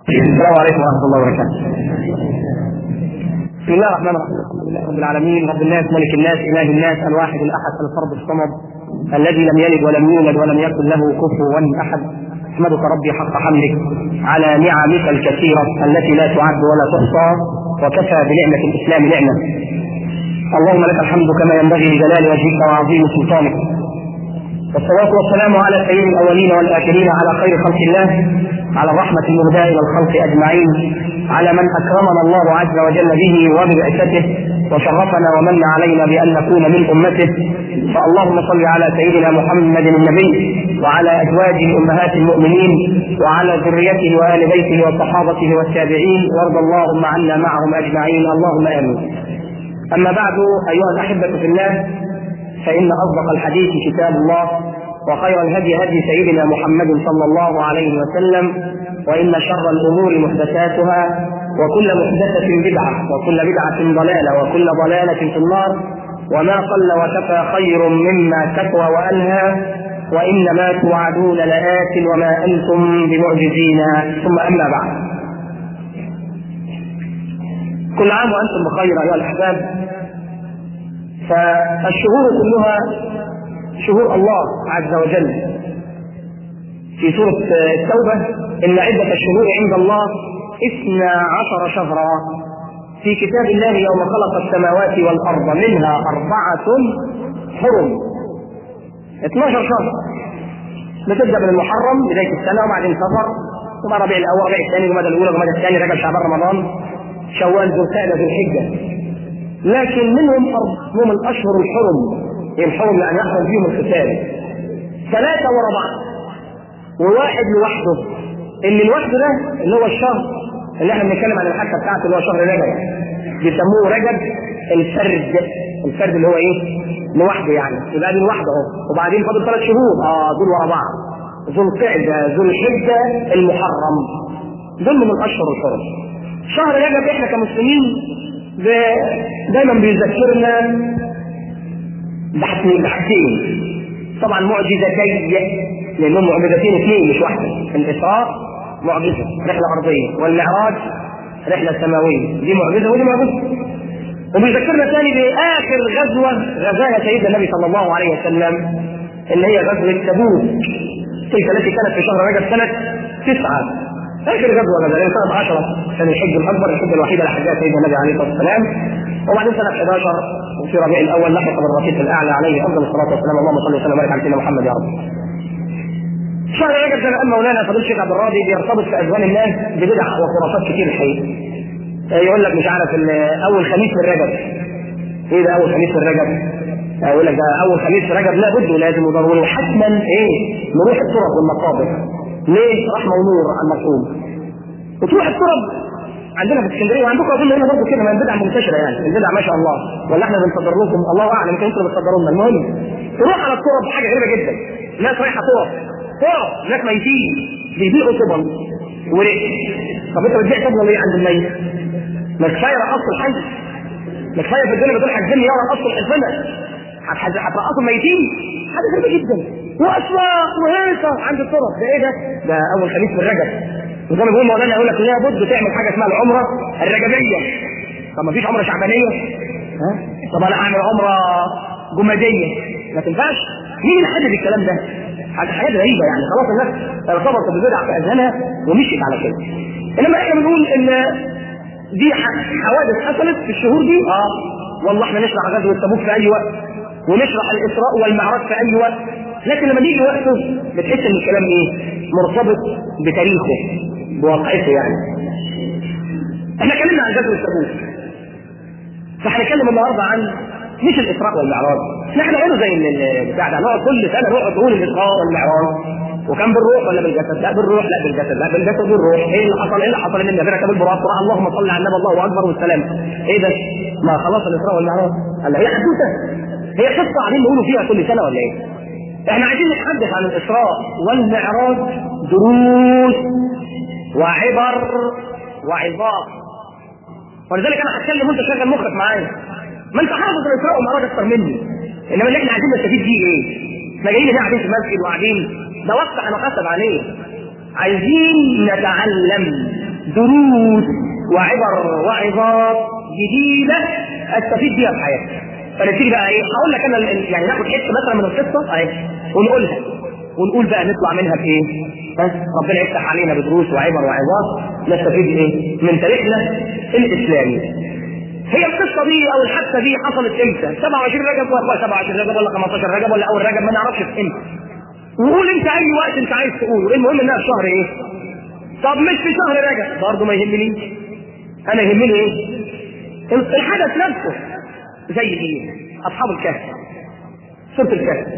السلام عليكم ورحمه الله وبركاته. بسم الله الرحمن الرحيم الحمد لله رب العالمين رب الناس ملك الناس اله الناس الواحد الاحد الفرد الصمد الذي لم يلد ولم يولد ولم يكن له كفوا احد احمدك ربي حق حمدك على نعمك الكثيره التي لا تعد ولا تحصى وكفى بنعمه الاسلام نعمه. اللهم لك الحمد كما ينبغي لجلال وجهك وعظيم سلطانك. والصلاة والسلام على سيد الأولين والآخرين على خير خلق الله على الرحمة المهداة إلى الخلق أجمعين على من أكرمنا الله عز وجل به وببعثته وشرفنا ومن علينا بأن نكون من أمته فاللهم صل على سيدنا محمد النبي وعلى أزواجه أمهات المؤمنين وعلى ذريته وآل بيته وصحابته والتابعين وارض اللهم عنا معهم أجمعين اللهم آمين أما بعد أيها الأحبة في الله فإن أصدق الحديث كتاب الله وخير الهدي هدي سيدنا محمد صلى الله عليه وسلم وإن شر الأمور محدثاتها وكل محدثة بدعة وكل بدعة ضلالة وكل ضلالة في النار وما قل وكفى خير مما كثر وألهى وإنما توعدون لآت وما أنتم بمعجزين ثم أما بعد كل عام وأنتم بخير أيها الأحباب فالشهور كلها شهور الله عز وجل في سورة التوبة إن عدة الشهور عند الله اثنا عشر شهرا في كتاب الله يوم خلق السماوات والأرض منها أربعة حرم 12 شهر بتبدأ من المحرم بداية السنة وبعدين سفر ثم ربيع الأول ربيع الثاني جماد الأولى جماد الثاني رجب شعبان رمضان شوال ذو القعدة ذو الحجة لكن منهم منهم الاشهر الحرم الحرم يعني يحصل فيهم القتال ثلاثه ورا بعض وواحد لوحده اللي لوحده ده اللي هو الشهر اللي احنا بنتكلم عن الحكه بتاعته اللي هو شهر رجب بيسموه رجب الفرد الفرد اللي هو ايه؟ لوحده يعني يبقى دي لوحده اهو وبعدين فاضل ثلاث شهور اه دول ورا بعض ذو القعده ذو الحجه المحرم دول من الاشهر الحرم شهر رجب احنا كمسلمين دايما بيذكرنا بحاجتين بحاجتين طبعا معجزتين لانهم معجزتين اثنين مش واحده الاسراء معجزه رحله ارضيه والمعراج رحله سماويه دي معجزه ودي معجزه وبيذكرنا ثاني باخر غزوه غزاها سيدنا النبي صلى الله عليه وسلم اللي هي غزوه تبوك تلك التي كانت في شهر رجب سنه تسعه اخر غزوه غزا سنه 10 كان الحج الاكبر الحج الوحيد على حجاج سيدنا النبي عليه الصلاه والسلام وبعدين سنه 11 وفي ربيع الاول لحق بالرفيق الاعلى عليه افضل الصلاه والسلام اللهم صل وسلم وبارك على سيدنا محمد يا رب. شهر رجب زي ما قال مولانا فضيل الشيخ عبد الراضي بيرتبط في اذهان الناس ببدع وخرافات كتير الحقيقه. يقول لك مش عارف اول خميس من رجب. ايه ده اول خميس من رجب؟ يقول لك ده اول خميس في رجب لا بد ولازم وضروري وحتما ايه نروح الطرق والمقابر. ليه؟ رحمه ونور على المرحوم. وتروح التراب عندنا في اسكندريه وعندكم اظن هنا برضه كده ما البدع منتشره يعني البدع ما شاء الله ولا احنا بنصدر لكم الله اعلم يمكن انتوا بتصدروا لنا المهم تروح على التراب حاجه غريبه جدا ناس رايحه تراب تراب ناس ميتين بيبيعوا طبل ورق طب انت بتبيع طبل ليه عند الميت؟ ما كفايه رقصوا الحي ما كفايه في الدنيا بتقول حاجزين يا رقصوا الحزمه هترقصوا الميتين حاجه غريبه جدا واصوات وهيصه عند التراب ده ايه ده؟ ده اول خميس من رجب وزي ما بيقول مولانا يقول لك لابد تعمل حاجه اسمها العمره الرجبيه طب ما فيش عمره شعبانيه ها طب انا اعمل عمره جماديه ما تنفعش مين اللي حدد الكلام ده؟ حاجه حاجات غريبه يعني خلاص الناس ارتبطت بالبدع في اذهانها ومشيت على كده انما احنا بنقول ان دي حوادث حصلت في الشهور دي اه والله احنا نشرح غزوه تبوك في اي وقت ونشرح الاسراء والمعراج في اي وقت لكن لما نيجي وقته بتحس ان الكلام ايه؟ مرتبط بتاريخه بواقعته يعني. احنا اتكلمنا عن غزوه تبوك. فهنتكلم النهارده عن مش الاسراء والمعراج، احنا هنعمله زي البتاع ده نقعد كل سنه نقعد نقول الاسراء والمعراج وكان بالروح ولا بالجسد؟ لا بالروح لا بالجسد لا بالجسد بالروح، ايه اللي حصل؟ ايه اللي حصل ان النبي ركب البراق وراح اللهم صل على النبي الله اكبر والسلام. ايه ده؟ ما خلاص الاسراء والمعراج. قال هي حدوته هي قصه قاعدين نقولوا فيها كل سنه ولا ايه؟ احنا عايزين نتحدث عن الاسراء والمعراج دروس وعبر وعظات ولذلك انا هتكلم وانت شغل مخك معايا ما انت حافظ الاسراء والمعراج اكتر مني انما اللي احنا عايزين نستفيد بيه ايه؟ احنا جايين هنا قاعدين في المسجد وقاعدين ده وقت هنحاسب عليه عايزين نتعلم دروس وعبر وعظات جديده استفيد بيها في حياتي فنتيجه بقى ايه؟ هقول لك انا ال- يعني ناخد حته مثلا من القصه اهي ونقولها ونقول بقى نطلع منها بايه؟ ها؟ ربنا يفتح علينا بدروس وعبر وعظات نستفيد ايه؟ من تاريخنا الاسلامي. هي القصه دي او الحادثه دي حصلت امتى؟ 27 رجب ولا 27 رجب ولا 15 رجب ولا اول رجب ما نعرفش في امتى. وقول انت اي وقت انت عايز تقوله، المهم انها في شهر ايه؟ طب مش في شهر رجب برضه ما يهمنيش. انا يهمني ايه؟ الحدث نفسه زي ايه؟ اصحاب الكهف. سوره الكهف.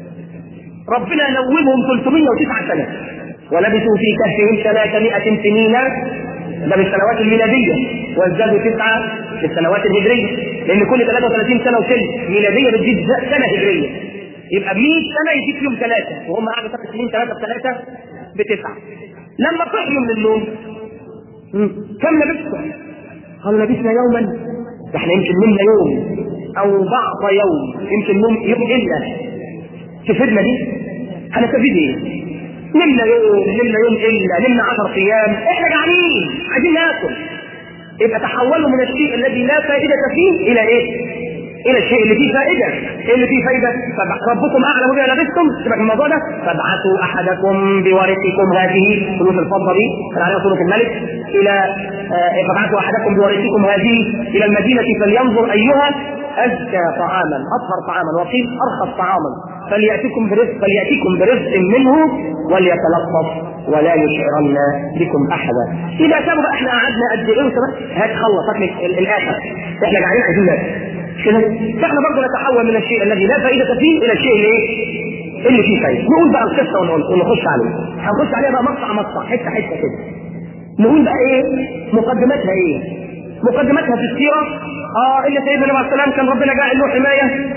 ربنا نومهم 309 سنه ولبثوا في كهفهم 300 سنين ده بالسنوات الميلاديه وازدادوا تسعه بالسنوات الهجريه لان كل 33 سنه وسنه ميلاديه بتزيد سنه هجريه يبقى 100 سنه يزيد فيهم ثلاثه وهم قعدوا ثلاث سنين ثلاثه بثلاثه بتسعه لما صحيوا من النوم مم. كم لبثتم؟ قالوا لبثنا يوما ده احنا يمكن نمنا يوم او بعض يوم يمكن نوم يوم الا تفيدنا دي هنستفيد ايه؟ نمنا يوم نمنا يوم الا نمنا 10 ايام احنا جعانين عايزين ناكل يبقى تحولوا من الشيء الذي لا فائده فيه الى ايه؟ الى الشيء اللي فيه فائده، ايه اللي فيه فائده؟ فب- ربكم اعلم بما لبثتم، سيبك من الموضوع ده، فابعثوا احدكم بورقكم هذه فلوس الفضه دي كان عليها سوره الملك الى آه، فابعثوا احدكم بورقكم هذه الى المدينه فلينظر ايها ازكى طعاما، اطهر طعاما، وقيل ارخص طعاما، فلياتكم برزق فلياتكم برزق منه وليتلطف ولا يشعرن بكم احدا. اذا كانوا بقى احنا قعدنا قد ايه وسبق هات خلص هات لي ال- الاخر. احنا قاعدين عايزين ناكل. مش كده؟ فاحنا برضه نتحول من الشيء الذي لا فائده فيه الى الشيء اللي ايه؟ اللي فيه فائده. نقول بقى القصه ونقول ونخش عليها. هنخش عليها بقى مقطع مقطع حته حته كده. نقول بقى ايه؟ مقدمتها ايه؟ مقدمتها في السيره اه ان سيدنا النبي عليه السلام كان ربنا جعل له حمايه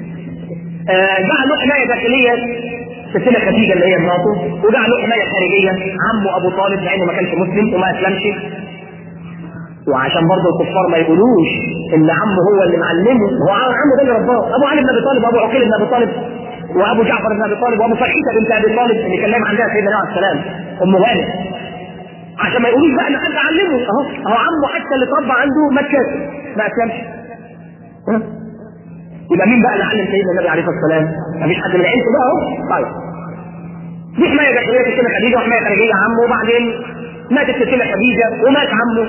آه، جعل له حمايه داخليه ستنا خديجه اللي هي مراته وجعل له حمايه خارجيه عمه ابو طالب مع انه ما كانش مسلم وما اسلمش وعشان برضه الكفار ما يقولوش ان عمه هو اللي معلمه هو عمه ده اللي رباه ابو علي بن ابي طالب وابو عقيل بن ابي طالب وابو جعفر بن ابي طالب وابو فرحيته بنت ابي طالب اللي كان نايم عندها سيدنا عليه السلام ام غانم عشان ما يقولوش بقى ان حد علمه اهو اهو عمه حتى اللي اتربى عنده ما كافر ما اسلمش ها؟ يبقى مين بقى اللي علم سيدنا النبي عليه الصلاه والسلام؟ مفيش حد من عيلته بقى اهو طيب دي حمايه داخليه ستنا خديجه وحمايه خارجيه عمه وبعدين ماتت ستنا خديجه ومات عمه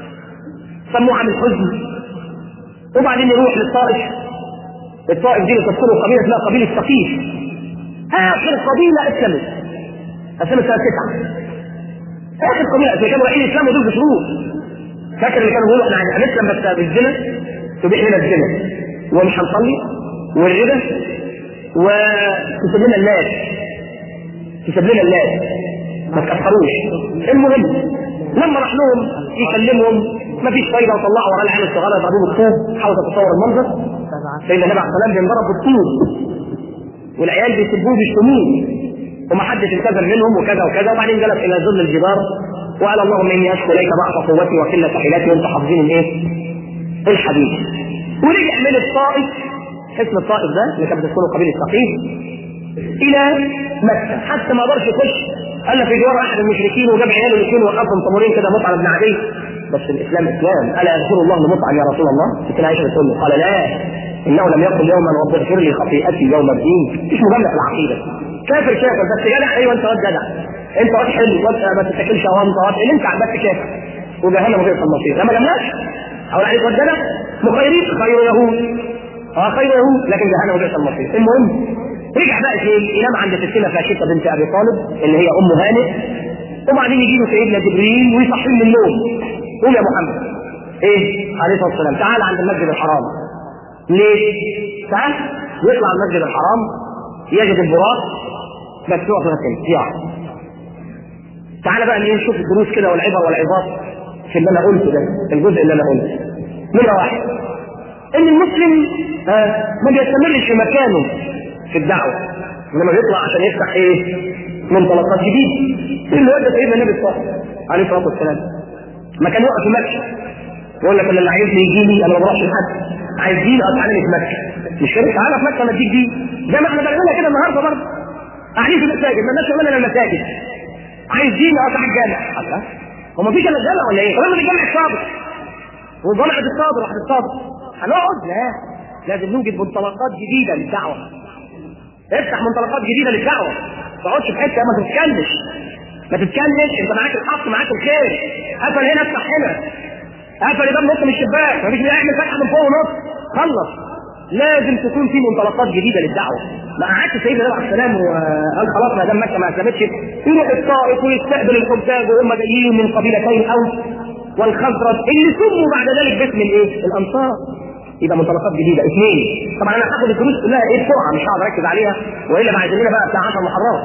سموه عام الحزن وبعدين يروح للطائف الطائف دي تذكره قبيله اسمها قبيله ثقيف اخر قبيله اسلمت اسلمت سنه تسعه اخر قبيله اللي كانوا رايحين يسلموا دول بشروط فاكر اللي كانوا بيقولوا احنا هنسلم بس بالزنا تبيح لنا الزنا ومش هنصلي والربا وتسيب لنا الناس تسيب لنا الناس ما تكفروش المهم لما راح لهم يكلمهم ما فيش فايده وطلعوا وراه العيال الصغيره يضربوه بالطوب حاول تتصور المنظر سيدنا النبي عليه السلام بينضرب بالطوب والعيال بيسبوه بيشتموه ومحدش التزم منهم وكذا وكذا وبعدين جلس الى ظل الجدار وقال اللهم اني اشكو اليك ضعف قوتي وقله حيلتي وانت حافظين الايه؟ الحديث ورجع من الطائف اسم الطائف ده اللي كانت بتسكنه قبيله ثقيف الى مكه حتى ما قدرش يخش قال في جوار احد المشركين وجاب عياله الاثنين وقفهم طابورين كده مطعم بن عدي بس الاسلام اسلام الا يغفر الله لمطعم يا رسول الله ستنا عائشه بتقول له قال لا انه لم يقل يوما رب اغفر لي خطيئتي يوم الدين مش مجامله في العقيده كافر كافر بس جدع ايوه انت واد جدع انت واد حلو واد ما تتاكلش اوام واد اللي انت بس كافر وجهنم غير المصير لما جمناش او عليك واد جدع مخيرين خير يهود اه خير يهود لكن جهنم غير المصير المهم رجع بقى في ينام عند ستنا فاشته بنت ابي طالب اللي هي ام هانئ وبعدين يجي له سيدنا جبريل ويصحيه من النوم قول يا محمد ايه عليه الصلاه والسلام تعال عند المسجد الحرام ليه؟ تعال يطلع المسجد الحرام يجد البراق بس يقف هنا يقع تعال بقى نيجي نشوف الدروس كده والعبر والعظات في اللي انا قلته ده الجزء اللي انا قلته نمره واحد ان المسلم آه ما بيستمرش في مكانه في الدعوه انما بيطلع عشان يفتح ايه؟ منطلقات جديده اللي ودى سيدنا النبي الصالح عليه الصلاه والسلام ما كان يقف في مكه يقول لك انا اللي عايزني يجي لي انا ما بروحش لحد عايزين اطلعني في مكه مش كده تعالى في مكه ما تجيك دي زي ما احنا بنعملها كده النهارده برضه قاعدين في المساجد ما الناس شغلنا المساجد عايزين اقطع الجامع الله هو مفيش الا الجامع ولا ايه؟ طب الجامع الصادق وجامعة الصادر واحد الصادر هنقعد لا لازم نوجد منطلقات جديدة للدعوة افتح منطلقات جديدة للدعوة ما تقعدش في حتة ما تتكلمش ما تتكلمش انت معاك الحق معاك الخير قفل هنا افتح هنا قفل ده نط من الشباك مفيش يعمل فتحة من فوق ونط خلص لازم تكون في منطلقات جديدة للدعوة ما قعدش سيدنا النبي عليه السلام وقال خلاص ما دام مكة ما اسلمتش يروح الطائف ويستقبل الحجاج وهم جايين من قبيلتين اوس والخزرج اللي سموا بعد ذلك باسم الايه؟ الانصار يبقى منطلقات جديده اثنين طبعا انا هاخد الدروس كلها ايه بسرعه مش هقعد اركز عليها والا بعد لنا بقى بتاع 10 محاضرات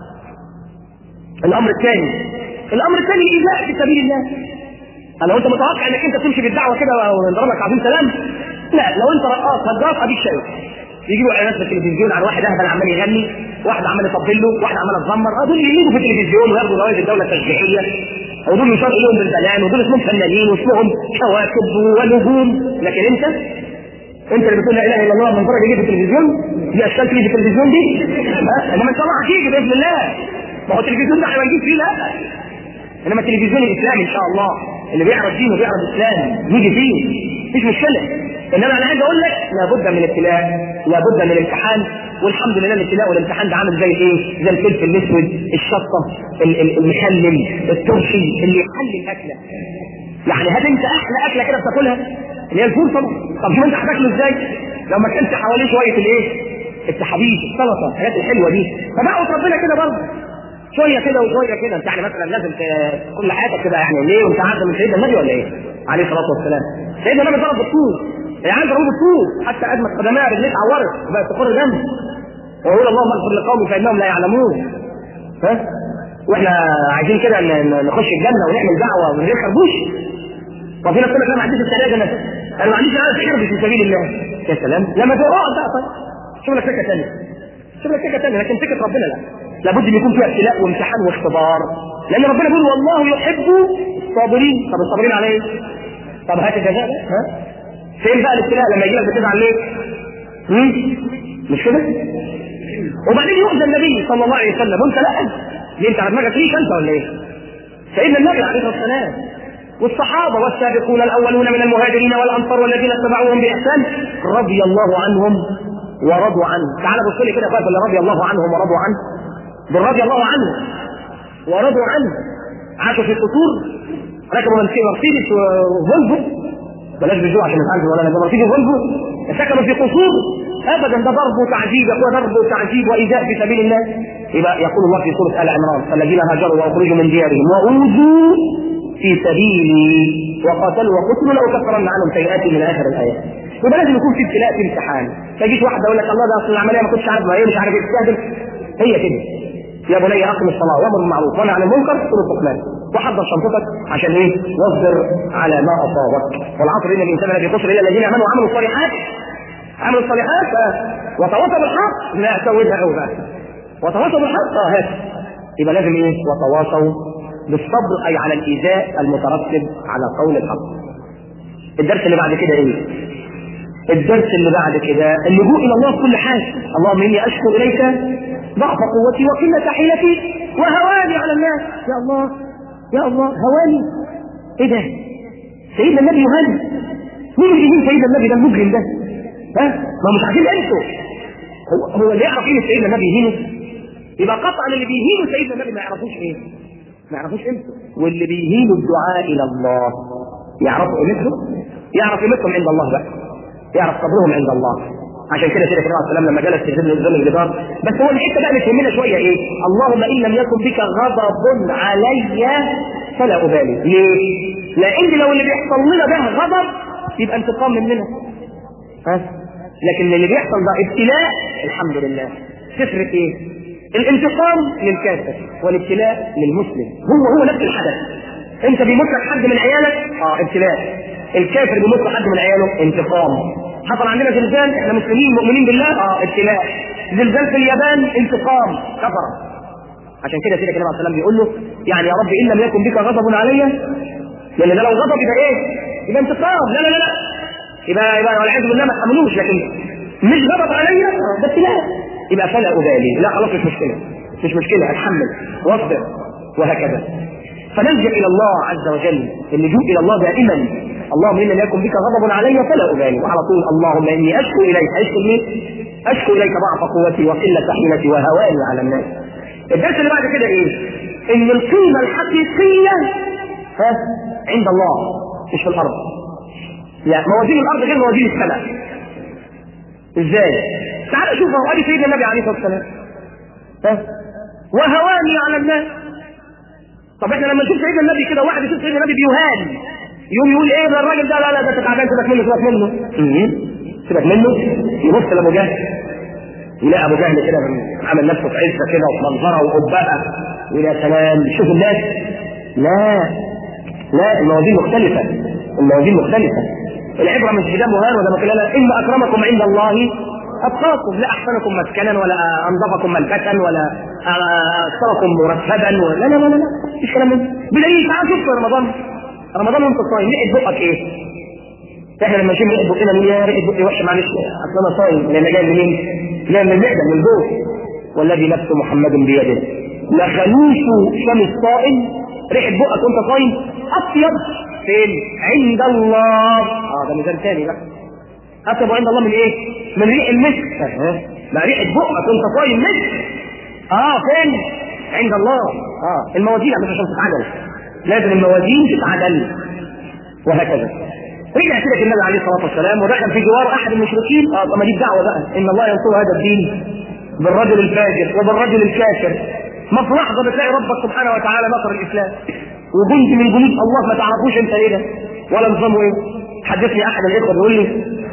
الامر الثاني الامر الثاني الايذاء في سبيل الله انا انت متوقع انك انت تمشي بالدعوه كده ونضرب لك عظيم سلام لا لو انت رقاص هجاص اديك شايف يجيبوا اعلانات في التلفزيون عن واحد اهبل عمال يغني واحد عمال يطبل له واحد عمال يتذمر اه دول يجوا في التلفزيون وياخدوا جوائز الدوله التشجيعيه ودول يشار اليهم بالبنان ودول اسمهم فنانين واسمهم كواكب ونجوم لكن انت انت اللي بتقول لا اله الا الله من فرق يجي في التلفزيون دي اشكال تيجي في التلفزيون دي ها انما ان شاء الله هتيجي باذن الله ما هو التلفزيون ده احنا نجيب فيه لا انما التلفزيون الاسلامي ان شاء الله اللي بيعرض دين وبيعرض اسلام يجي فيه مفيش مشكله انما انا عايز اقول لك لابد من ابتلاء لابد من امتحان والحمد لله الابتلاء والامتحان ده عامل زي ايه؟ زي الفلفل الاسود، الشطه، المخلل، الترشي اللي يحلي الاكله. يعني هات انت احلى اكله كده بتاكلها اللي هي الفول طبعا، طب شوف انت هتاكله ازاي؟ لو ما كانش حواليه شويه الايه؟ التحابيش، السلطه، الحاجات الحلوه دي، فدعوه ربنا كده برضه. شويه كده وشويه كده انت يعني مثلا لازم كل حياتك كده يعني ليه وانت عارف من سيدنا النبي ولا ايه؟ عليه الصلاه والسلام. سيدنا النبي ضرب بالطول يعني ضربوه بالطول حتى ادمت قدماها رجليه اتعورت وبقت تخر دم ويقول اللهم اغفر لقومي فانهم لا يعلمون ها واحنا عايزين كده نخش الجنه ونعمل دعوه من غير خربوش طب في ناس تقول لك انا ما عنديش استعداد انا انا ما عنديش عايز حرب في سبيل الله يا سلام لما تقعد بقى طيب شوف لك سكه ثانيه شوف لك سكه ثانيه لكن سكه ربنا لا لابد ان يكون فيها ابتلاء وامتحان واختبار لان ربنا بيقول والله يحب الصابرين طب الصابرين على ايه؟ طب هات الجزاء ده ها فين بقى الابتلاء لما يجي لك بتزعل ليه؟ مش كده؟ وبعدين يؤذى النبي صلى الله عليه وسلم وانت لا ليه انت على دماغك ليك انت ولا ايه؟ سيدنا النبي عليه الصلاه والسلام والصحابه والسابقون الاولون من المهاجرين والانصار والذين اتبعوهم باحسان رضي الله عنهم ورضوا عنه تعال بص لي كده بقى اللي رضي الله عنهم ورضوا عنه دول رضي الله عنه ورضوا عنه عاشوا في القصور ركبوا مرسيدس وفولفو بلاش بجوع عشان نتعالج ولا انا مرسيدس وفولفو سكنوا في قصور ابدا ده ضرب وتعذيب يقول ضرب وتعذيب وايذاء في سبيل الله يبقى يقول الله في سوره ال عمران فالذين هاجروا واخرجوا من ديارهم واوذوا في سبيلي وقاتلوا وقتلوا لاكفرن عنهم سيئاتهم من اخر الايات يبقى لازم يكون في ابتلاء في امتحان ما يجيش واحد يقول لك الله ده اصل العمليه ما كنتش عارف ما هي مش عارف ايه تستهدف هي كده يا بني اقم الصلاه وامر بالمعروف وانهى عن المنكر كل الرحمن وحضر شنطتك عشان ايه؟ واصبر على ما اصابك والعصر ان الانسان الذي خسر الا الذين امنوا وعملوا الصالحات عملوا الصالحات وتواصوا بالحق لا سودها قوي بقى وتواصوا بالحق اه هات يبقى لازم ايه؟ وتواصوا بالصبر اي على الايذاء المترتب على قول الحق الدرس اللي بعد كده ايه؟ الدرس اللي بعد كده اللجوء الى الله في كل حال اللهم اني اشكو اليك ضعف قوتي وقلة حيلتي وهواني على الناس يا الله يا الله هواني ايه ده سيدنا النبي يهاني مين اللي يهين سيدنا النبي ده المجرم ده ها ما مش عارفين انتوا هو هو اللي يعرف قيمه سيدنا النبي يهينه يبقى قطعا اللي بيهينوا سيدنا النبي ما يعرفوش ايه ما يعرفوش امتى واللي بيهينوا الدعاء الى الله يعرفوا قيمتهم يعرف قيمتهم عند الله بقى يعرف قدرهم عند الله عشان كده كده عليه السلام لما جلس في ظل الجدار بس هو الحته بقى اللي تهمنا شويه ايه؟ اللهم ان لم يكن بك غضب علي فلا ابالي، ليه؟ لان لو اللي بيحصل لنا ده غضب يبقى انتقام مننا. ها؟ لكن اللي بيحصل ده ابتلاء الحمد لله. تفرق ايه؟ الانتقام للكافر والابتلاء للمسلم، هو هو نفس الحدث. انت بيموت لك حد من عيالك اه ابتلاء. الكافر بيموت لك حد من عياله انتقام. حصل عندنا زلزال احنا مسلمين مؤمنين بالله اه ابتلاء زلزال في اليابان انتقام كفر عشان كده سيدنا النبي عليه السلام بيقول له يعني يا رب ان لم يكن بك غضب علي لان ده لو غضب يبقى ايه؟ يبقى انتقام لا لا لا لا يبقى يبقى والعياذ بالله ما تحملوش لكن مش غضب علي ده ابتلاء يبقى فلا ابالي لا خلاص مش مشكله مش مشكله اتحمل واصبر وهكذا فنلجا الى الله عز وجل اللجوء الى الله دائما اللهم ان لم يكن بك غضب علي فلا ابالي وعلى طول اللهم اني اشكو اليك اشكو لي اشكو اليك ضعف قوتي وقله حيلتي وهواني على الناس الدرس اللي بعد كده ايه؟ ان القيمه الحقيقيه ها عند الله مش في الارض يعني موازين الارض غير موازين السماء ازاي؟ تعال شوف اهو ادي سيدنا النبي عليه الصلاه والسلام ها وهواني على الناس طب احنا لما نشوف سيدنا النبي كده واحد يشوف سيدنا النبي بيهان يقوم يقول ايه ده الراجل ده لا لا ده تعبان سيبك منه سيبك منه سيبك منه يبص لابو جهل يلاقي ابو جهل كده عامل نفسه في عزه كده ومنظره وقبقه يقول يا سلام شوف الناس لا لا الموازين مختلفه الموازين مختلفه العبره مش بده مهان ولا مكان لا ان اكرمكم عند الله اتقاكم لا احسنكم مسكنا ولا انظفكم ملبسا ولا اكثركم مرتبا ولا لا لا لا لا مفيش كلام من بدليل تعال شوف في رمضان رمضان وانت صايم ريحه بقك ايه؟ احنا لما نشم ريحه بقنا من يا ريحه بقي وحشه معلش اصل انا صايم لان جاي منين؟ جاي من المعده من الجوع والذي نفس محمد بيده لخلوف فم الصائم ريحه بقك وانت صايم اطيب فين؟ عند الله اه ده ميزان ثاني بقى اطيب عند الله من ايه؟ من ريح المسك ما ريحه بقك وانت صايم مسك اه فين؟ عند الله اه الموازين مش عشان تتعدل لازم الموازين تتعدل وهكذا رجع كده النبي عليه الصلاه والسلام ودخل في جوار احد المشركين اه طب ما دي الدعوه بقى ان الله ينصر هذا الدين بالرجل الفاجر وبالرجل الكافر ما في لحظه بتلاقي ربك سبحانه وتعالى نصر الاسلام وجند من جنود الله ما تعرفوش انت ايه ده ولا نظامه ايه حدثني احد الاخوه بيقول لي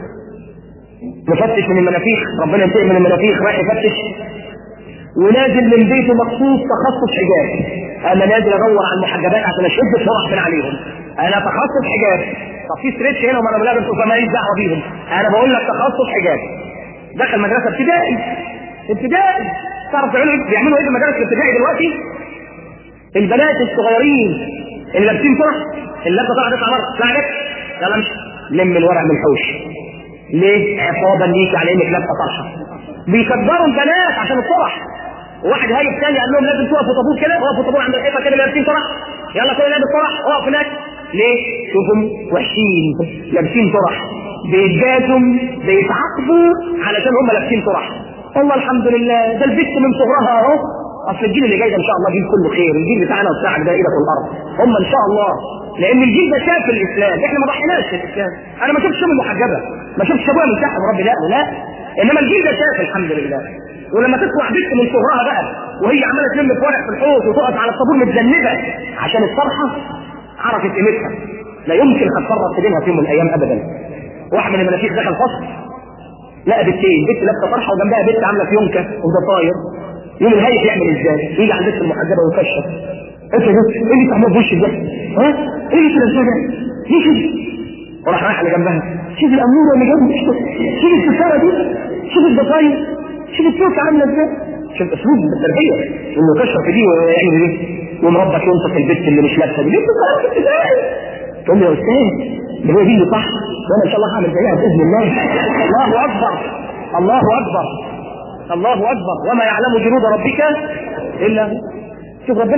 مفتش من المنافيخ ربنا ينتقم من المنافيخ رايح يفتش ونازل من بيته مخصوص تخصص حجاب انا نازل ادور على المحجبات عشان اشد فرح من عليهم انا تخصص حجاب طب في ستريتش هنا وانا ملابس وماليش دعوه بيهم انا بقول لك تخصص حجاب دخل مدرسه ابتدائي ابتدائي تعرف بيعملوا بيعملوا ايه في المدارس الابتدائي دلوقتي البنات الصغيرين اللي لابسين فرح اللابسه طالعه تطلع بره طلع لك يلا امشي لم الورق من الحوش ليه؟ عقابا ليك على انك لابسه طرحه بيكبروا البنات عشان الفرح واحد هايب تاني قال لهم لازم تقفوا طابور كده وقفوا طابور عند الحيطه كده لابسين فرح يلا كل لابس فرح اقف هناك ليه؟ شوفهم وحشين لابسين فرح بيتجازوا بيتعاقبوا علشان هم لابسين فرح والله الحمد لله ده البت من صغرها اهو اصل الجيل اللي جاي ده ان شاء الله جيل كله خير الجيل بتاعنا وبتاعك ده ايدك الارض هم ان شاء الله لان الجيل ده شاف الاسلام احنا ما ضحيناش في الاسلام انا ما شفتش امي محجبه ما شفتش ابويا من تحت ربي لا لا انما الجيل ده شاف الحمد لله ولما تطلع بنت من صغرها بقى وهي عماله تلم في ورق في الحوض وتقف على الطابور متذنبه عشان الطرحه عرفت قيمتها لا يمكن هتفرط في دينها في يوم من الايام ابدا واحد من المنافيخ دخل فصل لقى بنتين بنت لابسه طرحه وجنبها بنت عامله فيونكه وضفاير يوم الهايف يعمل ازاي؟ يجي على البنت المحجبه ويكشف انت ده ايه اللي تعمل في وشك ده؟ ها؟ ايه اللي كده ده؟ ليه كده؟ وراح رايح اللي جنبها شوف الاموره اللي جنبك شوف الستاره دي شوف الضفاير شوف التوكه عامله ازاي شوف اسلوب التربيه انه كشف في دي ويعمل ايه؟ يوم ربك ينصف البنت اللي مش لابسه دي ليه بتطلع ازاي؟ تقول لي يا استاذ ده هو دي اللي صح وانا ان شاء الله هعمل زيها باذن الله الله اكبر الله اكبر الله اكبر وما يعلم جنود ربك الا هو شوف ربنا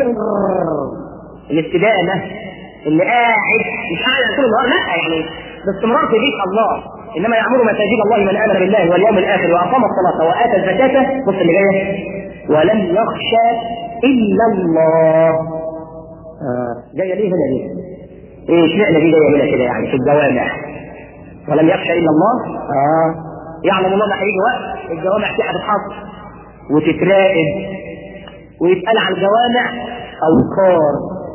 الاستدامه اللي قاعد مش قاعد طول النهار لا يعني باستمرار في بيت الله انما يعمر مساجد الله من امن بالله واليوم الاخر واقام الصلاه واتى الزكاه بص اللي جايه ولم يخشى الا الله آه. جايه ليه هنا ليه؟ ايه اشمعنى دي جايه هنا كده يعني في الجوامع ولم يخشى الا الله اه يعلم الله ما هيجي وقت الجوامع فيها هتتحط وتتراقب ويتقال على الجوامع اوقار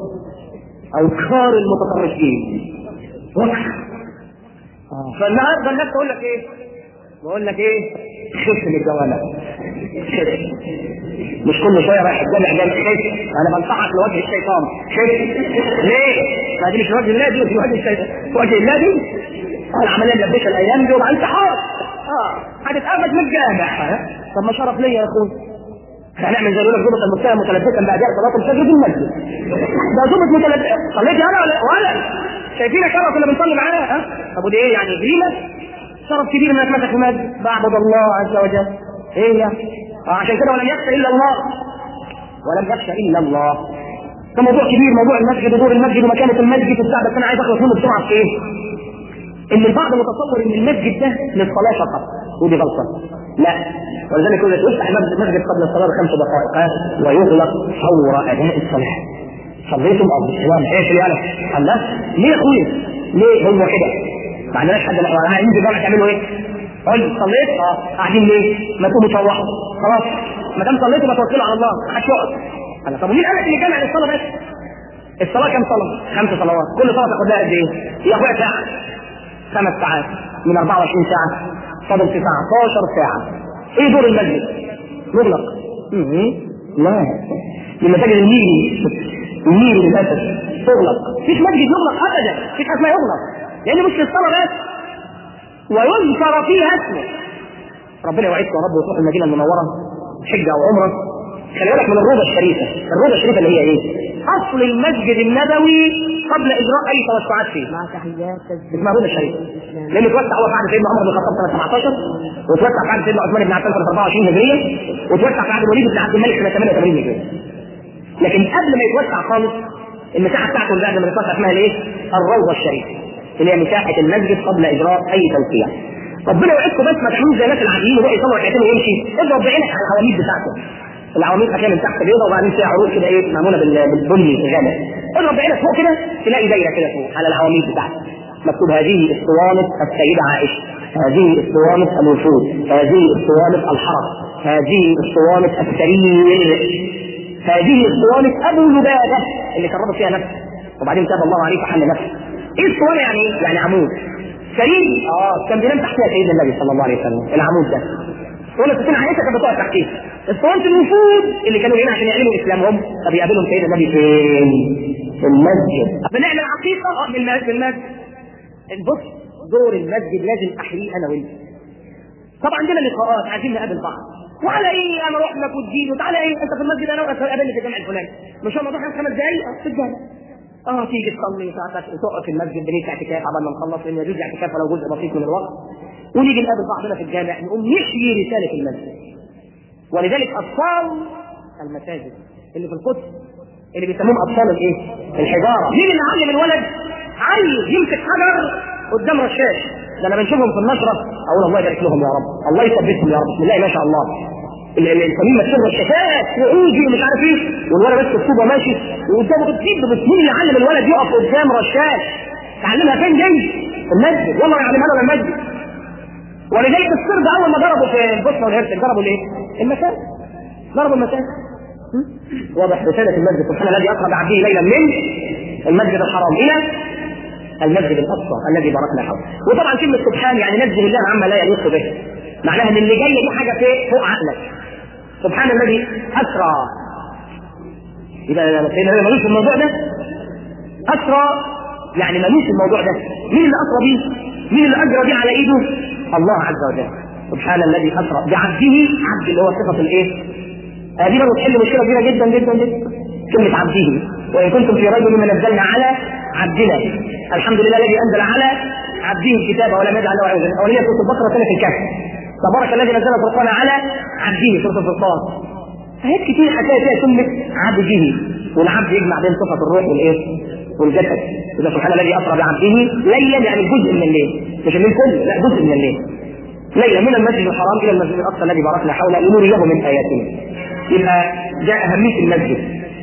اوقار المتطرفين وقف فالنهارده الناس تقول لك ايه؟ بقول لك ايه؟ خف من الجوامع خف مش كل شويه رايح الجامع جامع خف انا بنصحك لوجه الشيطان خف ليه؟ ما دي مش وجه الله دي مش وجه الشيطان وجه الله دي العمليه ملبسه الايام دي وبعدين حار اه هتتقابل من الجامع طب ما شرف ليا يا اخوي هنعمل زي يقول لك ظبط المتهم متلبسا باداء صلاه الفجر في المسجد ده ظبط متلبس صليت انا ولا ولا شايفين شرف اللي بنصلي معاه ها طب ودي ايه يعني جريمه شرف كبير انك مسك في المسجد بعبد الله عز وجل ايه يعني آه عشان كده ولم يخشى الا الله ولم يخشى الا الله ده موضوع كبير موضوع المسجد ودور المسجد ومكانه المسجد وبتاع بس انا عايز اخلص منه بسرعه في ايه؟ ان البعض متصور ان المسجد ده للصلاه فقط ودي غلطه لا ولذلك يقول لك يفتح المسجد قبل الصلاه بخمس دقائق ويغلق فور اداء الصلاه صليتم او بالسلام ايش يعني؟ قال لا ليه يا اخويا؟ ليه هو كده؟ ما عندناش حد عايزين جامعه تعملوا ايه؟ قول صليت؟ اه قاعدين ليه؟ ما تقوموا تروحوا خلاص ما دام صليتوا ما توكلوا على الله ما حدش يقعد انا طب مين قال لك ان جامع للصلاه بس؟ الصلاه كم صلاه؟ خمس صلوات كل صلاه تاخد لها قد ايه؟ يا اخويا ساعه خمس ساعات من 24 ساعه فاضل في 19 ساعه ايه دور المسجد؟ مغلق لا المساجد الميري الميري للاسف تغلق مفيش مسجد يغلق ابدا مفيش حاجه اسمها يغلق لان مش للصلاه بس ويذكر فيها اسمه ربنا يوعدكم يا رب وتروح المدينه المنوره حجه او عمره خلي بالك من الروضه الشريفه الروضه الشريفه اللي هي ايه؟ اصل المسجد النبوي قبل اجراء اي توسعات فيه مع تحيات اسمها الروضه الشريفه لانه توسع هو بعد سيدنا عمر بن الخطاب سنه 17 وتوسع بعد سيدنا عثمان بن عفان سنه 24 هجريه وتوسع بعد الوليد بن عبد الملك سنه 88 هجريه لكن قبل ما يتوسع خالص المساحه بتاعته اللي بعد ما يتوسع اسمها الايه؟ الروضه الشريفه اللي هي مساحه المسجد قبل اجراء اي توسيع ربنا يوعدكم بس ما تحملوش زي الناس العاديين يروح يصلوا ركعتين ويمشي اضرب بعينك على العواميد بتاعته العواميد هتلاقي من تحت بيضه وبعدين فيها عروض كده ايه معموله بالبني الغامق اضرب بعينك فوق كده تلاقي دايره كده فوق على العواميد بتاعته مكتوب هذه اسطوانه السيده عائشه هذه اسطوانه الوفود هذه اسطوانه الحرس هذه اسطوانه السرير هذه اسطوانه ابو لبابه اللي شربت فيها نفسه وبعدين تاب الله عليه فحل نفسه ايه اسطوانه يعني ايه؟ يعني عمود سرير اه كان بينام تحتها سيدنا النبي صلى الله عليه وسلم العمود ده اسطوانه ستين عائشه كانت بتقعد تحتيه اسطوانه الوفود اللي كانوا هنا عشان يعلنوا اسلامهم طب يقابلهم سيدنا النبي فين؟ في المسجد بنعمل عقيقه اه من المسجد بص دور المسجد لازم احييه انا وانت طبعا عندنا لقاءات عايزين نقابل بعض وعلى ايه انا اروح لك وتجيب وتعالى ايه انت في المسجد انا قابلني في الجامع الفلاني مش هو موضوع خمس دقايق في الجامع اه تيجي تصلي ساعتك وتقف في المسجد بنيت اعتكاف قبل ما نخلص لان يجوز اعتكاف ولو جزء بسيط من الوقت ونيجي نقابل بعضنا في الجامع نقوم نحيي رساله المسجد ولذلك اطفال المساجد اللي في القدس اللي بيسموهم اطفال الايه؟ الحجاره مين اللي علم الولد عايز يمسك حجر قدام رشاش ده انا بنشوفهم في النشره اقول الله يبارك لهم يا رب الله يثبتهم يا رب بسم الله ما شاء الله الفمين مكتوب رشاشات وعودي ومش عارف ايه والولد بس الطوبه ماشي وقدامه بتجيب بس مين اللي علم الولد يقف قدام رشاش تعلمها فين دي؟ في المسجد والله يعلمها له المسجد ولذلك السرد اول ما ضربوا في البوسنه والهرسك ضربوا ليه؟ المكان ضربوا المكان واضح رسالة المسجد سبحان الذي أسرى بعبده ليلا من المسجد الحرام إلى المسجد الأقصى الذي باركنا حوله وطبعا كلمة سبحان يعني نزه الله عما لا يليق به معناها ان اللي جاي دي حاجة فوق فوق عقلك سبحان الذي أسرى يبقى سيدنا النبي ملوش في الموضوع ده أسرى يعني ملوش في الموضوع ده مين اللي أسرى بيه؟ مين اللي أجرى بيه على إيده؟ الله عز وجل سبحان الذي أسرى بعبده عبد اللي هو صفة الإيه؟ هذه برضه تحل مشكله كبيره جدا جدا جدا كلمه عبده وان كنتم في ريب مما نزلنا على عبدنا الحمد لله الذي انزل على عبده الكتاب ولم يجعل له عوجا اوليه سوره البقره سنه الكهف تبارك الذي نزل الفرقان على عبده سوره الفرقان آيات كتير هتلاقي فيها كلمة عبده والعبد يجمع بين صفة الروح والإيه؟ والجسد إذا سبحان الذي أسرى بعبده ليلا يعني جزء من الليل مش الليل كله لا جزء من الليل ليلا من المسجد الحرام إلى المسجد الأقصى الذي باركنا حوله لنريه من آياتنا يبقى جاء أهمية المسجد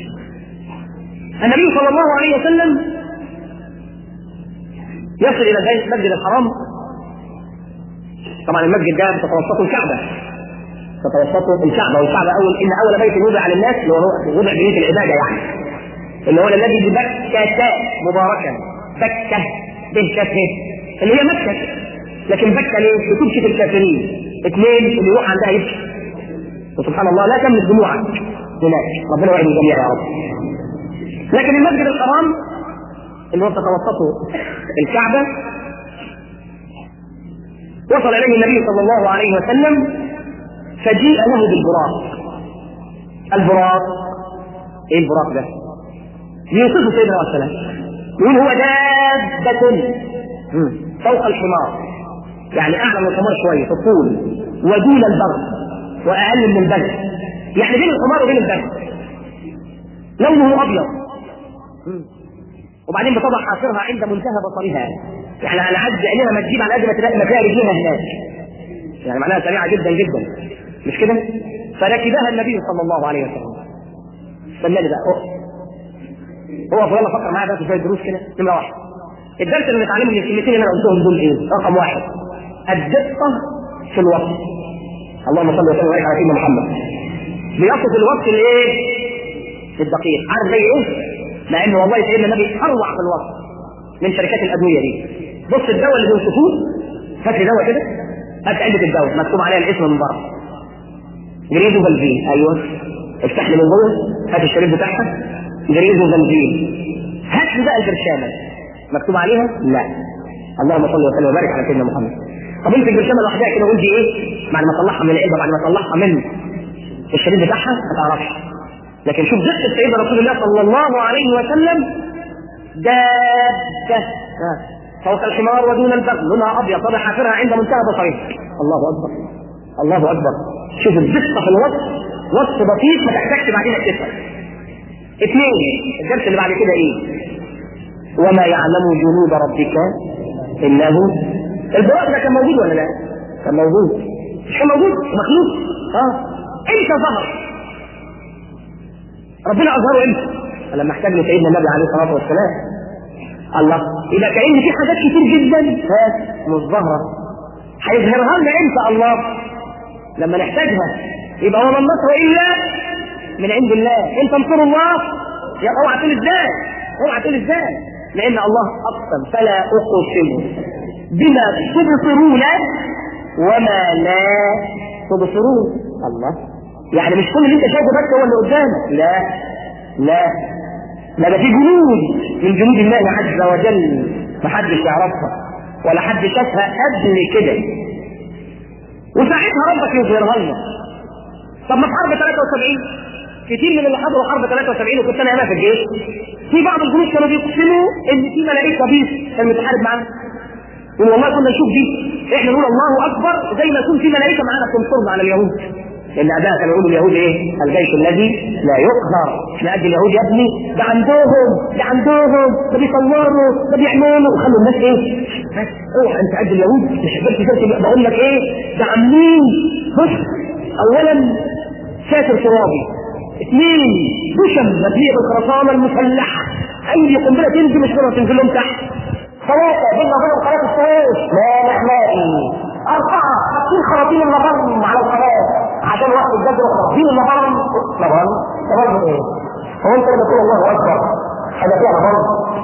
النبي صلى الله عليه وسلم يصل إلى المسجد الحرام طبعا المسجد ده بتتوسطه الكعبة تتوسطه الكعبة والكعبة أول إن أول بيت وضع للناس اللي هو وضع بيت العبادة يعني اللي هو الذي ببكة مباركا بكة به كسر اللي هي مكة لكن بكة ليه؟ بتبكي الكافرين اثنين اللي يروح عندها يبكي وسبحان الله لا تملك دموعك هناك ربنا يعين الجميع يا رب لكن المسجد الحرام اللي هو تتوسطه الكعبة وصل إليه النبي صلى الله عليه وسلم فجيء له بالبراق البراق ايه البراق ده؟ يوصفه سيدنا عليه السلام يقول هو دابة فوق الحمار يعني اعلى من الحمار شويه في الطول ودون البر واقل من البر يعني بين الحمار وبين البر لونه ابيض وبعدين بتضع حافرها عند منتهى بصرها يعني على عد عينيها ما تجيب على قد ما تلاقي ما تلاقي رجلها هناك يعني معناها سريعه جدا جدا مش كده؟ فركبها النبي صلى الله عليه وسلم استناني بقى هو هو يلا فكر معايا بقى في شويه دروس كده نمره واحد الدرس اللي نتعلمه من الكلمتين اللي انا قلتهم دول ايه؟ رقم واحد الدقه في الوقت اللهم صل وسلم وبارك على سيدنا محمد بيصف الوقت الايه؟ الدقيق عارف زي ايه؟ مع انه والله سيدنا النبي اروع في الوقت من شركات الادويه دي بص الدواء اللي بيوصفوه هات لي دواء كده هات علبه الدواء مكتوب عليها الاسم من بره جريزو فالفين ايوه افتح لي من جوه هات الشريط بتاعها جريزو فالفين هات لي بقى البرشامه مكتوب عليها لا اللهم صل وسلم وبارك على سيدنا محمد طب انت البرشامه لوحدها كده قلت ايه بعد ما طلعها من العلبه بعد ما طلعها من الشريط بتاعها ما تعرفش لكن شوف دقه سيدنا رسول الله صلى الله عليه وسلم دابه فوق الحمار ودون البغل لونها ابيض طبع حافرها عند منتهى بصرها الله اكبر الله اكبر شوف الدقه في الوصف وصف بسيط ما تحتاجش بعدين تفهم اثنين الدرس اللي بعد كده ايه وما يعلم جنود ربك انه البراق ده كان موجود ولا لا؟ كان موجود مش كان موجود مخلوق اه امتى ظهر ربنا اظهره امتى لما احتاج سيدنا النبي عليه الصلاه والسلام الله يبقى كأن في حاجات كتير جدا ها مش ظاهره هيظهرها لنا امتى الله لما نحتاجها يبقى وما النصر الا من عند الله ان تنصروا الله يا اوعى تقول ازاي اوعى تقول ازاي لان الله اقسم فلا اقسم بما تبصرون وما لا تبصرون الله يعني مش كل اللي انت شايفه بس هو اللي قدامك لا لا لا ده في جنود من جنود الله عز وجل محدش يعرفها ولا حد شافها قبل كده وساعتها ربك يظهرها لنا طب ما في حرب 73 كتير من اللي حضروا حرب 73 وكنت انا هنا في الجيش في بعض الجنود كانوا بيقسموا ان في ملائكه بيس كان متحارب معانا يقول والله كنا نشوف دي احنا نقول الله اكبر زي ما يكون في ملائكه معانا تنصرنا على اليهود لان اباء كانوا يقولوا اليهود ايه؟ الجيش الذي لا يقهر احنا قد اليهود يا ابني ده عندهم ده عندهم ده بيصوروا ده بيعملوا وخلوا الناس ايه؟ بس اوعى انت قد اليهود مش قدرت بقول لك ايه؟ ده عاملين بص اولا ساتر ترابي اثنين دشم مبنيه بالخرسانه المسلحه اي قنبله تنزل مش كده تنزل لهم تحت ثلاثه بيننا وبينهم قناه السويس لا نحمائي أربعة حاطين خراطيم النظام على القناة عشان وقت الجد خراطيم النظام نظام نظام ايه؟ هو انت لما تقول الله اكبر هذا فيها نظام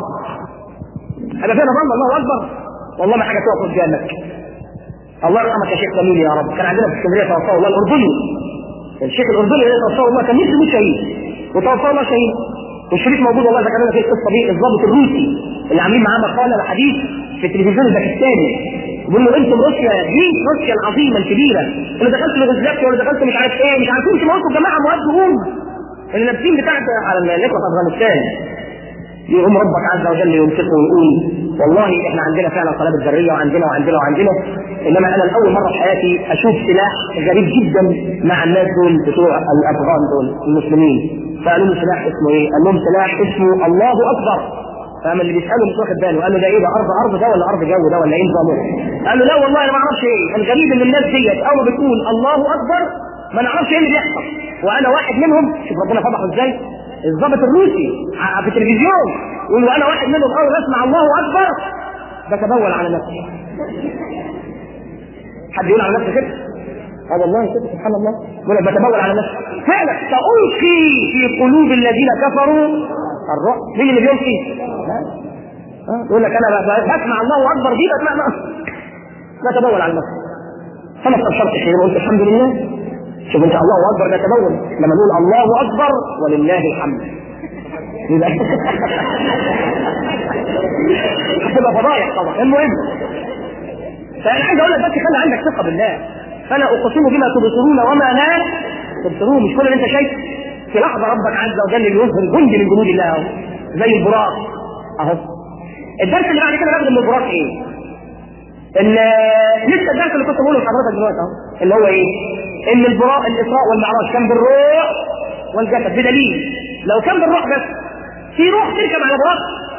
هذا فيها نظام الله اكبر والله ما حاجه تقف قدامك الله يرحمك يا شيخ جميل يا رب كان عندنا في اسكندريه توفاه الله الاردني الشيخ الاردني اللي توفاه الله كان نفسه يموت شهيد وتوفاه الله شهيد والشريك موجود والله ذكرنا في القصه دي الضابط الروسي اللي عاملين معاه مقاله حديث في التلفزيون الباكستاني بيقول له انتم روسيا دي روسيا العظيمه الكبيره اللي دخلت يوغوسلافيا ولا دخلت مش عارف ايه مش عارفين تموتوا جماعه مؤدبون اللي لابسين بتاعت على الاخوه في افغانستان يقوم ربك عز وجل يمسكه ويقول والله احنا عندنا فعلا قنابل ذريه وعندنا وعندنا وعندنا انما انا لاول مره في حياتي اشوف سلاح غريب جدا مع الناس دول بتوع الافغان دول المسلمين فقالوا له سلاح اسمه ايه؟ قال لهم سلاح اسمه الله اكبر فاما اللي بيساله مش واخد باله قال له ده ايه ده ارض ارض ده ولا ارض جو ده ولا ايه نظامه؟ قال له لا والله انا ما اعرفش ايه الغريب ان الناس ديت اول ما بتقول الله اكبر ما نعرفش ايه اللي بيحصل وانا واحد منهم شوف ربنا فضحه ازاي الضابط الروسي في التلفزيون يقول له انا واحد منهم اول ما اسمع الله اكبر بتبول على نفسي حد يقول على نفسه كده اه والله كده سبحان الله يقول لك بتبول على نفسي فعلا سألقي في قلوب الذين كفروا الرعب مين اللي بيلقي؟ ها؟ يقول لك انا بسمع الله اكبر دي بسمع بتبول على نفسي فانا استبشرت خير وقلت الحمد لله شوف انت الله اكبر ده تبول لما نقول الله اكبر ولله الحمد يبقى هتبقى فضايح طبعا المهم فانا عايز اقول لك بس خلي عندك ثقه بالله فلا اقسم بما تبصرون وما لا تبصرون مش كل اللي انت شايفه في لحظه ربك عز وجل يظهر جند من جنود الله اهو زي البراق اهو الدرس اللي بعد كده ناخده من البراق ايه؟ ان لسه الدرس اللي كنت بقوله لحضرتك دلوقتي اهو اللي هو ايه؟ ان البراء الاسراء والمعراج كان بالروح والجسد بدليل لو كان بالروح بس في روح تركب على براق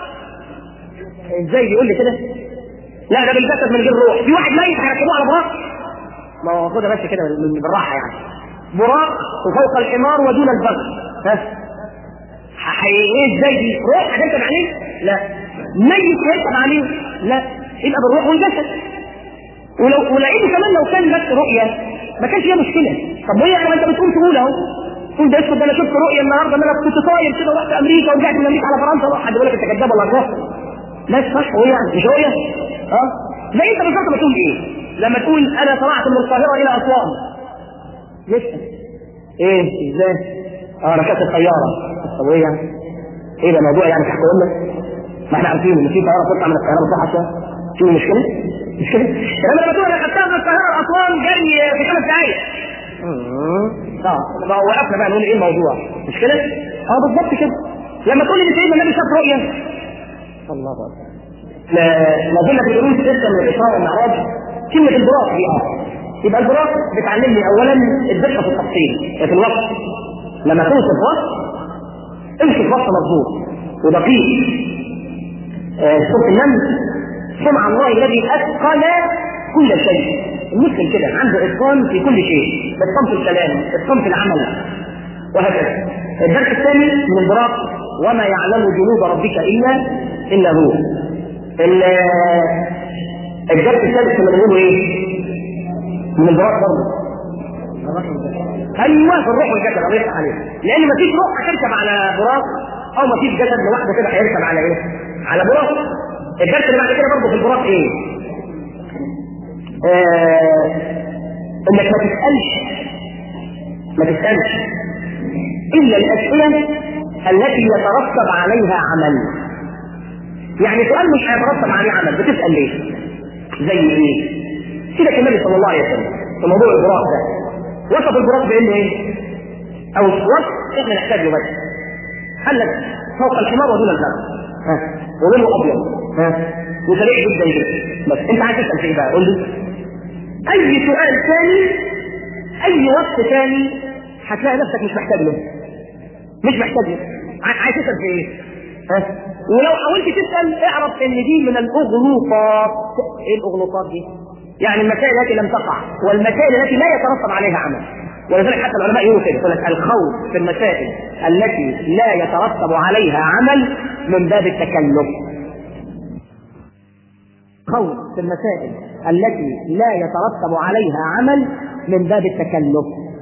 ازاي بيقول لي كده لا ده بالجسد من غير روح في واحد ميت هيركبوه على براق ما هو خدها بس كده بالراحه يعني براق وفوق الحمار ودون البغل ها ايه ازاي دي روح هتركب عليه لا ميت هيركب عليه لا يبقى بالروح والجسد ولو ولقيته كمان لو كان بس رؤيه ما كانش فيها مشكله طب وهي يعني ما انت بتقول تقول اهو تقول ده اسكت ده انا شفت رؤيه النهارده ان انا كنت طاير كده ورحت امريكا ورجعت من امريكا على فرنسا حد يقول لك انت كذاب ولا كذاب لا صح هو يعني مش رؤيه اه زي انت بالظبط ما تقول ايه لما تقول انا طلعت من القاهره الى اسوان يسال ايه ازاي اه ركبت الطياره طب ايه يعني ايه ده موضوع يعني تحكي لنا ما احنا عارفين ان في طياره تطلع من القاهره بتاعها في مشكله مش كده؟ انما لما تقول انا خدتها من القاهره لاسوان جري في خمس دقائق اه بقى وقفنا بقى نقول ايه الموضوع مش كده؟ اه بالظبط كده لما تقول لي سيدنا النبي شاف رؤيه الله اكبر لا ما زلنا في دروس لسه من الاسراء والمعراج كلمه البراق دي اه يبقى البراق بتعلمني اولا الدقه في التفصيل في الوقت لما توصف وقت امشي في وقت مظبوط ودقيق آه سوره النمل سمع الله الذي اتقن كل شيء المسلم كده عنده اتقان في كل شيء اتقان في الكلام اتقان في العمل وهكذا الدرس الثاني من البراق وما يعلم جنود ربك الا الا هو الدرس الثالث كنا بنقوله ايه؟ من البراق برضه ايوه في الروح والجسد الله يفتح عليك لان مفيش روح هتركب على براق او مفيش جسد لوحده كده هيركب على ايه؟ على براق الدرس اللي بعد كده برضه في البراق ايه؟ آه انك ما تسالش ما تسالش الا الاسئله التي يترتب عليها عمل يعني سؤال مش هيترتب عليه عمل بتسال ليه؟ زي ايه؟ سيدك النبي صلى الله عليه وسلم في موضوع البراق ده وصف البراق بانه ايه؟ او وصف احنا نحتاجه بس قال لك فوق الحمار ودون البر ها ولونه ابيض ها وسريع جدا جدا بس انت عايز تسال في ايه بقى؟ قول لي اي سؤال ثاني اي وصف ثاني هتلاقي نفسك مش محتاج له مش محتاج له عايز تسال في ايه؟ ها ولو حاولت تسال اعرف ان دي من الاغلوطات ايه الاغلوطات دي؟ يعني المسائل التي لم تقع والمسائل التي لا يترتب عليها عمل ولذلك حتى العلماء يقولوا كده يقول لك الخوف في المسائل التي لا يترتب عليها عمل من باب التكلف خوف في المسائل التي لا يترتب عليها عمل من باب التكلف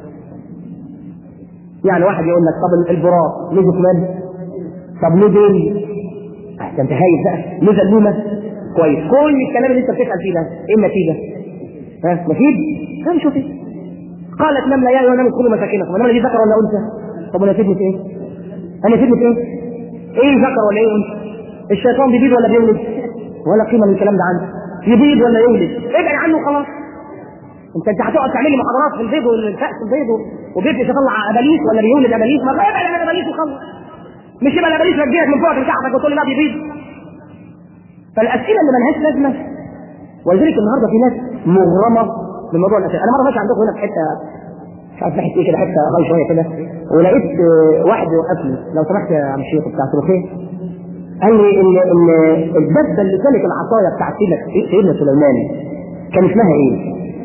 يعني واحد يقول لك طب البراق ليه جثمان طب ليه دين انت خايف بقى ليه زلومه كويس كل الكلام اللي انت بتسال فيه ده ايه النتيجه؟ ها مفيد؟ هنشوف ايه قالت نمله يا ايها الناس ادخلوا مساكنكم النمله دي ذكر ولا انثى؟ طب انا فدني ايه؟ انا فدني ايه؟ ايه ذكر ولا ايه انثى؟ الشيطان بيبيض ولا بيولد؟ ولا قيمه للكلام ده عنده يبيض ولا يولد؟ ابعد عنه خلاص انت انت هتقعد تعمل لي محاضرات في البيض والكأس البيض وبيبدا يطلع اباليس ولا بيولد اباليس ما ابعد عن الاباليس وخلص مش يبقى الاباليس رجعت من فوق تحتك وتقول لي لا بيبيض فالاسئله اللي ملهاش لازمه ولذلك النهارده في ناس مغرمه بموضوع الاسئله انا مره ماشي عندكم هنا في حته مش عارف ناحيه ايه كده حته غايه شويه كده ولقيت واحد وقفني لو سمحت يا عم الشيخ بتاع سلوكيه قال لي ان ان الدبه اللي كانت العصايه بتاعت سيدنا سيدنا سليمان كان اسمها ايه؟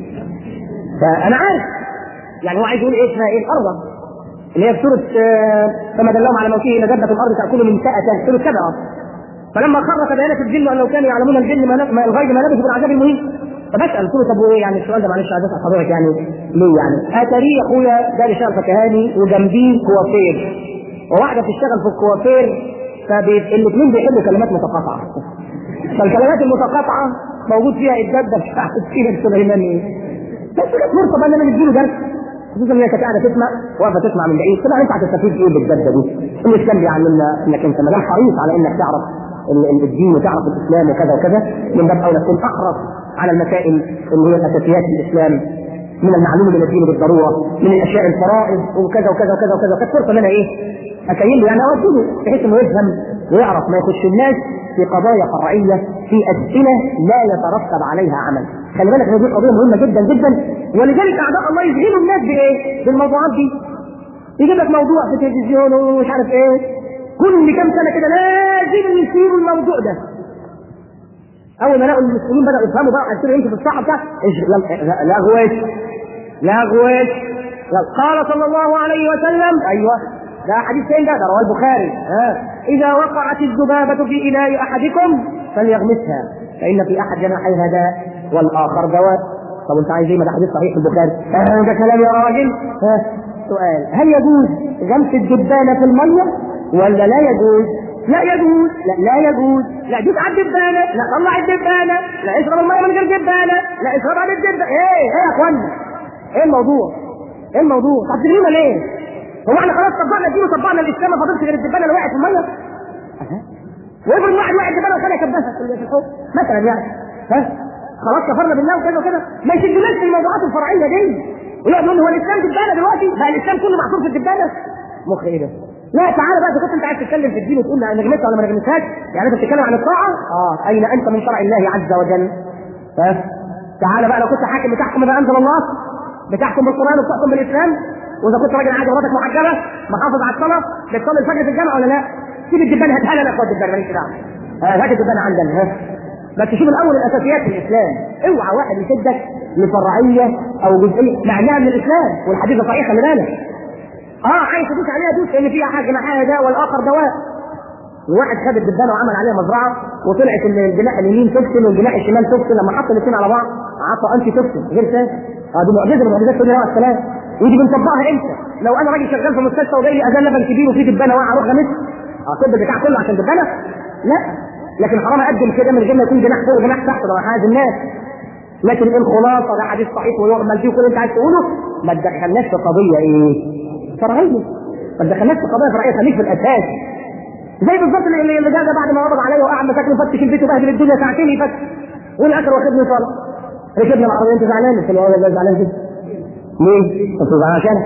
فانا عارف يعني هو عايز يقول ايه اسمها ايه الارض اللي هي في سوره فما دلهم على موته الى دبه الارض تاكل من سأته سوره سبعه فلما خر تبينت الجن ان لو كانوا يعلمون الجن ما الغيب ما لبثوا بالعذاب المهين فبسال قلت له طب وايه يعني السؤال ده معلش عايز اسال حضرتك يعني ليه يعني؟ اتاري يا اخويا ده شغل فكهاني وجنبيه كوافير وواحده بتشتغل في الكوافير فالاثنين بيحلوا كلمات متقاطعه فالكلمات المتقاطعه موجود فيها الدبه بتاعت سيدنا سليمان ايه؟ بس كانت فرصه بقى ان انا نديله درس خصوصا ان هي كانت قاعده تسمع واقفه تسمع من بعيد طبعا انت هتستفيد ايه بالدبه دي؟ الاسلام بيعلمنا انك انت ما دام حريص على انك تعرف الدين وتعرف الاسلام وكذا وكذا من باب اولى تكون احرص على المسائل اللي هي اساسيات الاسلام من المعلوم من الدين بالضروره من الاشياء الفرائض وكذا وكذا وكذا وكذا كانت فرصه ان انا ايه؟ اكيل له يعني اوديه بحيث انه يفهم ويعرف ما يخش الناس في قضايا فرعيه في اسئله لا يترتب عليها عمل خلي بالك هذه قضيه مهمه جدا جدا ولذلك اعداء الله يشغلوا الناس بايه؟ بالموضوعات دي يجيب لك موضوع في التلفزيون ومش عارف ايه كل كام سنه كده لازم يشيلوا الموضوع ده اول ما لقوا المسلمين بداوا يفهموا بقى قالوا يمشي في الصحه بتاع لغوش لغوش قال صلى الله عليه وسلم ايوه ده حديث فين ده؟ ده رواه البخاري ها اذا وقعت الذبابه في اناء احدكم فليغمسها فان في احد جناحيها داء والاخر دواء طب انت عايز ايه ما ده حديث صحيح في البخاري آه ده كلام يا راجل ها سؤال هل يجوز غمس الدبانه في الميه ولا لا يجوز؟ لا يجوز لا لا يجوز لا دوس على الدبانه لا طلع الدبانه لا اشرب الميه من غير دبانه لا اشرب على الدبانه ايه ايه يا اخوانا ايه الموضوع؟ ايه الموضوع؟ طب تجرينا ليه؟ هو احنا خلاص طبقنا الدين وطبقنا الاسلام ما فاضلش غير الدبانه اللي وقعت في الميه وافرض واحد واحد دبانه وخلها كبسها في الحوض مثلا يعني ها خلاص كفرنا بالله وكذا وكذا ما يشدناش في الموضوعات الفرعيه دي ويقعد يقول هو الاسلام دبانه دلوقتي بقى الاسلام كله محصور في الدبانه مخ ايه ده؟ لا تعالى بقى اذا كنت انت عايز تتكلم في الدين وتقول انا نغمتها ولا ما نغمتهاش يعني انت بتتكلم عن الطاعه اه اين انت من شرع الله عز وجل ها تعالى بقى لو كنت حاكم بتحكم بما انزل الله بتحكم بالقران وبتحكم بالاسلام واذا كنت راجل عادي مراتك محجبه محافظ على الصلاه بتصلي الفجر في الجامع ولا لا؟ سيب الدبانه هاتها لنا اخوات الدبانه ماليش دعوه هات الدبانه عندنا ها بس تشوف الاول الاساسيات في الاسلام اوعى واحد يشدك لفرعيه او جزئيه معناها من الاسلام والحديث صحيح خلي بالك اه عايز تدوس عليها دوس لان فيها حاجه معاها داء والاخر دواء الواحد خد الدبانه وعمل عليها مزرعه وطلعت ان الجناح اليمين توكسين والجناح الشمال توكسين لما حط الاثنين على بعض عطى انتي توكسين غير ثاني اه دي معجزه من معجزات سيدنا عليه السلام ودي بنطبقها امتى؟ لو انا راجل شغال في مستشفى وجاي لي اذان لبن كبير وفي دبانه واقعه اروح غمس اطب البتاع كله عشان دبانه؟ لا لكن حرام اقدم كده من غير ما يكون جناح فوق وجناح تحت ده حاجه الناس لكن الخلاصه ده حديث صحيح ويعمل فيه كل اللي انت عايز تقوله ما تدخلناش في قضيه ايه؟ فرعيه ما تدخلناش في قضيه فرعيه خليك في الاساس زي بالظبط اللي اللي جاء ده بعد ما قبض عليا وقعد مساكن يفتش البيت وبهدل الدنيا ساعتين يفتش والاخر واخدني صلاه ركبنا العربيه انت زعلان قلت له والله زعلان جدا ليه؟ قلت له زعلان عشانك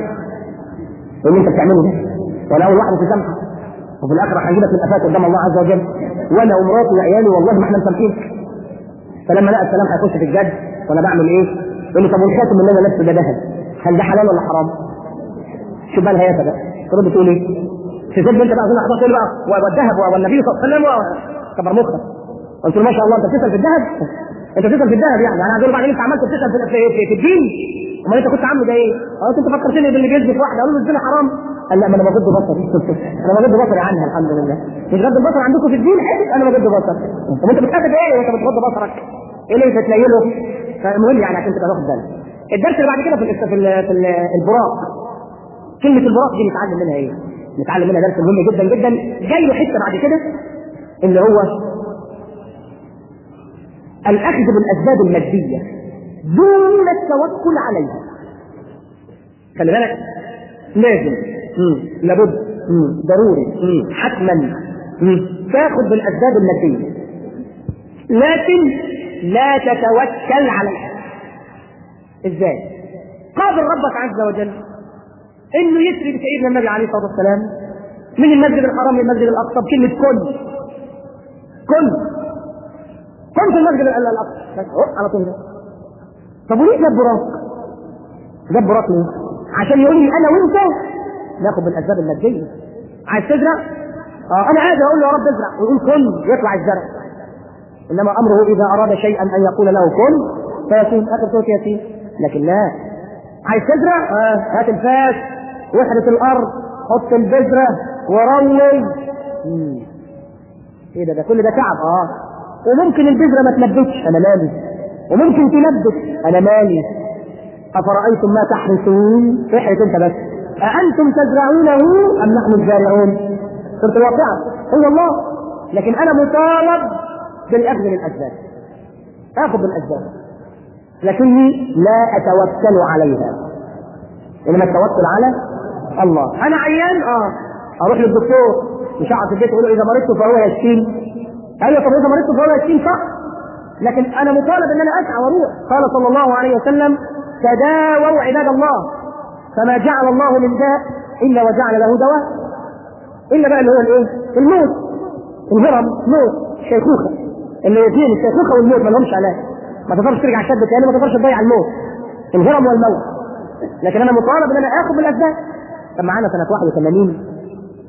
ايه اللي انت بتعمله ده؟ ولا اول واحد تسامحه وفي الاخر هجيبك من قفاك قدام الله عز وجل وانا ومراتي وعيالي والله ما احنا مسامحين فلما لقى السلام هيخش في الجد وانا بعمل ايه؟ يقول لي طب والخاتم اللي انا لابسه ده ذهب هل ده حلال ولا حرام؟ شوف بقى الهيافه بقى ترد تقول ايه؟ تسد انت بقى اظن تقول بقى والذهب والنبي صلى الله عليه وسلم كبر مخك قلت له ما شاء الله انت بتسال في الذهب انت بتسال في الذهب يعني انا هقول بعدين انت عملت بتسال في, في, في, في الدين امال انت كنت عامله ده ايه؟ قلت انت فكرتني باللي بيلبس واحده قالوا له الزنا حرام قال لا ما انا بغض بصري انا بغض بصري عنها الحمد لله مش غض البصر عندكم في الدين حته انا بغض بصر طب انت بتاخد ايه وانت بتغض بصرك؟ ايه اللي انت تنيله؟ فالمهم يعني عشان تبقى واخد بالك الدرس اللي بعد كده في في, في البراق كلمه البراق دي نتعلم منها ايه؟ نتعلم منها درس مهم جدا جدا جاي له حته بعد كده اللي هو الاخذ بالاسباب الماديه دون التوكل عليها خلي بالك لازم مم. لابد مم. ضروري مم. حتما مم. تاخذ بالاسباب الماديه لكن لا تتوكل عليها ازاي قابل ربك عز وجل انه يسري بسيدنا النبي عليه الصلاه والسلام من المسجد الحرام للمسجد الاقصى بكلمه كن كن كن في المسجد الاقصى بس على طول ده طب وليه جاب براق؟ جاب براق ليه؟ عشان يقول لي انا وانت ناخد بالاسباب الماديه عايز تزرع؟ اه انا عايز اقول له يا رب ازرع ويقول كن يطلع الزرع انما امره اذا اراد شيئا ان يقول له كن فيكون اخر سوره ياسين لكن لا عايز تزرع؟ اه هات الفاس واحرث الارض حط البذره وروي ايه ده ده كل ده تعب اه وممكن البذره ما تنبتش انا مالي وممكن تنبت انا مالي افرايتم ما تحرثون احرث انت بس اانتم تزرعونه ام نحن الزارعون سوره الواقعه هو الله لكن انا مطالب بالاخذ بالاسباب اخذ بالاسباب لكني لا اتوكل عليها انما التوكل على الله انا عيان اه اروح للدكتور مش اقعد في البيت اقول له اذا مرضت فهو يشفين ايوه طب اذا مرضت فهو يشفين صح لكن انا مطالب ان انا اسعى واروح قال صلى الله عليه وسلم تداووا عباد الله فما جعل الله من داء الا وجعل له دواء الا بقى اللي هو الايه؟ الموت الهرم موت شيخوخه اللي الاثنين الشيخوخه والموت ما لهمش علاج ما تقدرش ترجع شد تاني ما تقدرش تضيع الموت الهرم والموت لكن انا مطالب ان انا اخذ بالاسباب كان معانا سنه 81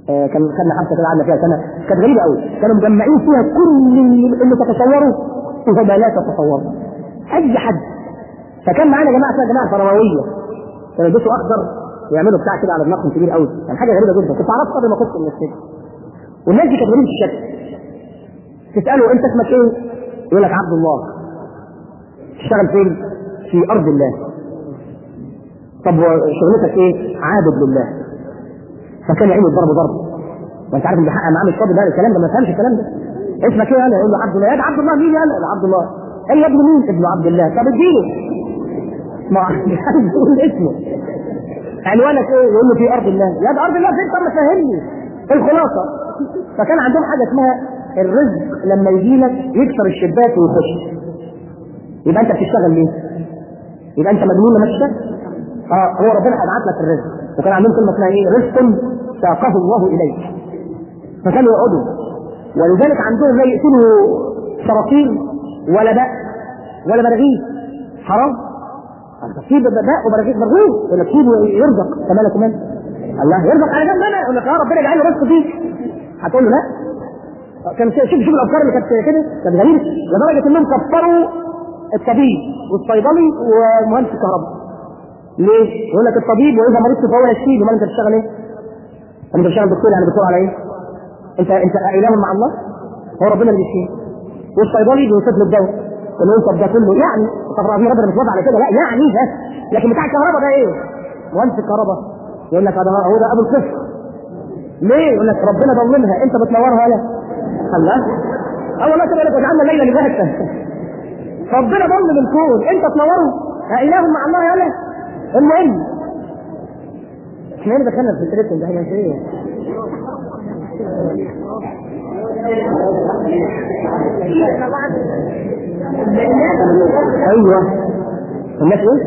آه، كان خدنا حبسه كده قعدنا فيها سنه كانت غريبه قوي كانوا مجمعين فيها كل اللي تتصوروا وما لا تتصوروا اي حد فكان معانا جماعه اسمها جماعه فرمويه كانوا يلبسوا اخضر ويعملوا بتاع كده على دماغهم كبير قوي كان حاجه غريبه جدا كنت اعرفها قبل ما كنت من السجن والناس دي كانت غريبه الشكل تساله انت اسمك ايه؟ يقول لك عبد الله تشتغل فين؟ في ارض الله طب وشغلتك ايه؟ عابد لله فكان يعين الضرب ضرب وانت عارف ان بيحقق معاه مش فاضي ده الكلام ده ما فهمش الكلام ده اسمك ايه انا يقول له عبد الله يا عبد الله مين انا عبد الله قال يا ابن مين ابن عبد الله طب اديله ما عايز يقول اسمه عنوانك ايه يقول له في ارض الله يا ده ارض الله فين طب ما فهمني الخلاصه فكان عندهم حاجه اسمها الرزق لما يجي لك يكسر الشباك ويخش يبقى انت بتشتغل ليه؟ يبقى انت مجنون لما تشتغل؟ اه هو ربنا هيبعت لك الرزق وكان عندهم كلمه اسمها ايه؟ رزق ساقه الله اليك فكانوا يقعدوا ولذلك عندهم لا يقتلوا صراصير ولا باء ولا براغيث حرام في باء وبراغيث مرغوب يقول لك سيبه يرزق كمان كمان الله يرزق على جنب انا يقول لك اه ربنا يجعل له رزق فيك هتقول له لا كان شوف شوف الافكار اللي كانت كده كانت غريبه لدرجه انهم كفروا الطبيب والصيدلي ومهندس الكهرباء ليه؟ يقول لك الطبيب واذا مرضت فهو يشفيك امال انت بتشتغل ايه؟ انت بتشتغل دكتور يعني دكتور على ايه؟ انت انت اله مع الله؟ هو ربنا اللي يشفيك والصيدلي بيوصف له الدواء اللي يوصف ده كله يعني طب ربنا ربنا مش واضح على كده لا يعني ده لكن بتاع الكهرباء ده ايه؟ مهندس الكهرباء يقول لك هذا هو ده ابو الكفر ليه؟ يقول لك ربنا ضمنها انت بتنورها لا الله اه والله كده لك وجعلنا الليل لباسا ربنا ضمن الكون انت تنوره اله مع الله يلا المهم احنا هنا دخلنا في التليفون ده احنا في ايه؟ ايوه الناس ايه؟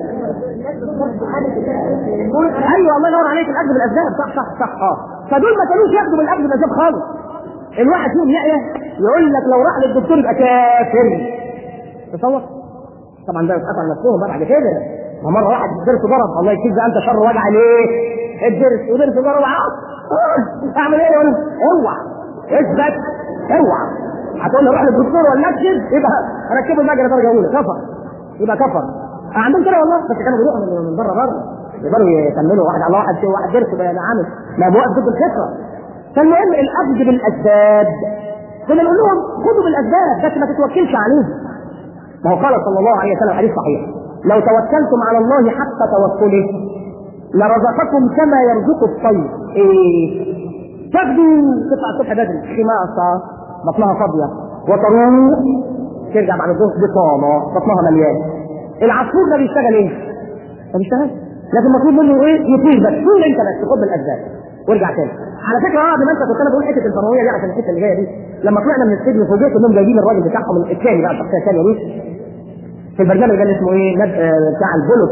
ايوه الله ينور عليك الاخذ بالاسباب صح صح صح اه فدول ما كانوش ياخدوا بالاخذ بالاسباب خالص الواحد فيهم يعيا يقول لك لو راح للدكتور يبقى كافر تصور طبعا ده يتقطع نفسهم بقى بعد كده ما مره واحد ضرس ضرب الله يكفيك ده انت شر وجع ليه؟ الضرس وضرس ضرب اعمل ايه ولا اوعى اثبت اوعى هتقول له روح للدكتور ولا اكشف يبقى ركبوا المجرى درجه اولى كفر يبقى كفر عندهم كده والله بس كانوا بيروحوا من بره بره يقدروا يكملوا واحد على واحد واحد درس بقى عامل ما بوقف ضد الفطره فالمهم الاخذ بالاسباب كنا نقول لهم خذوا بالاسباب بس ما تتوكلش عليهم ما هو قال صلى الله عليه وسلم حديث صحيح لو توكلتم على الله حق توكله لرزقكم كما يرزق الطير ايه تغدو تطلع الصبح بدري خماصه بطنها فاضيه وتروح ترجع بعد الظهر بطانه بطنها مليان العصفور ده بيشتغل ايه؟ ما بيشتغلش لكن المطلوب منه ايه؟ يطير بس طول انت بس خد بالاسباب وارجع تاني على فكره بعد ما انت كنت انا بقول حته الفرعونيه دي عشان الحته اللي جايه دي لما طلعنا من السجن فوجئت انهم جايبين الراجل بتاعهم الثاني بقى الشخصيه الثانيه دي في البرنامج ده اللي اسمه ايه؟ نب... آه بتاع البولوك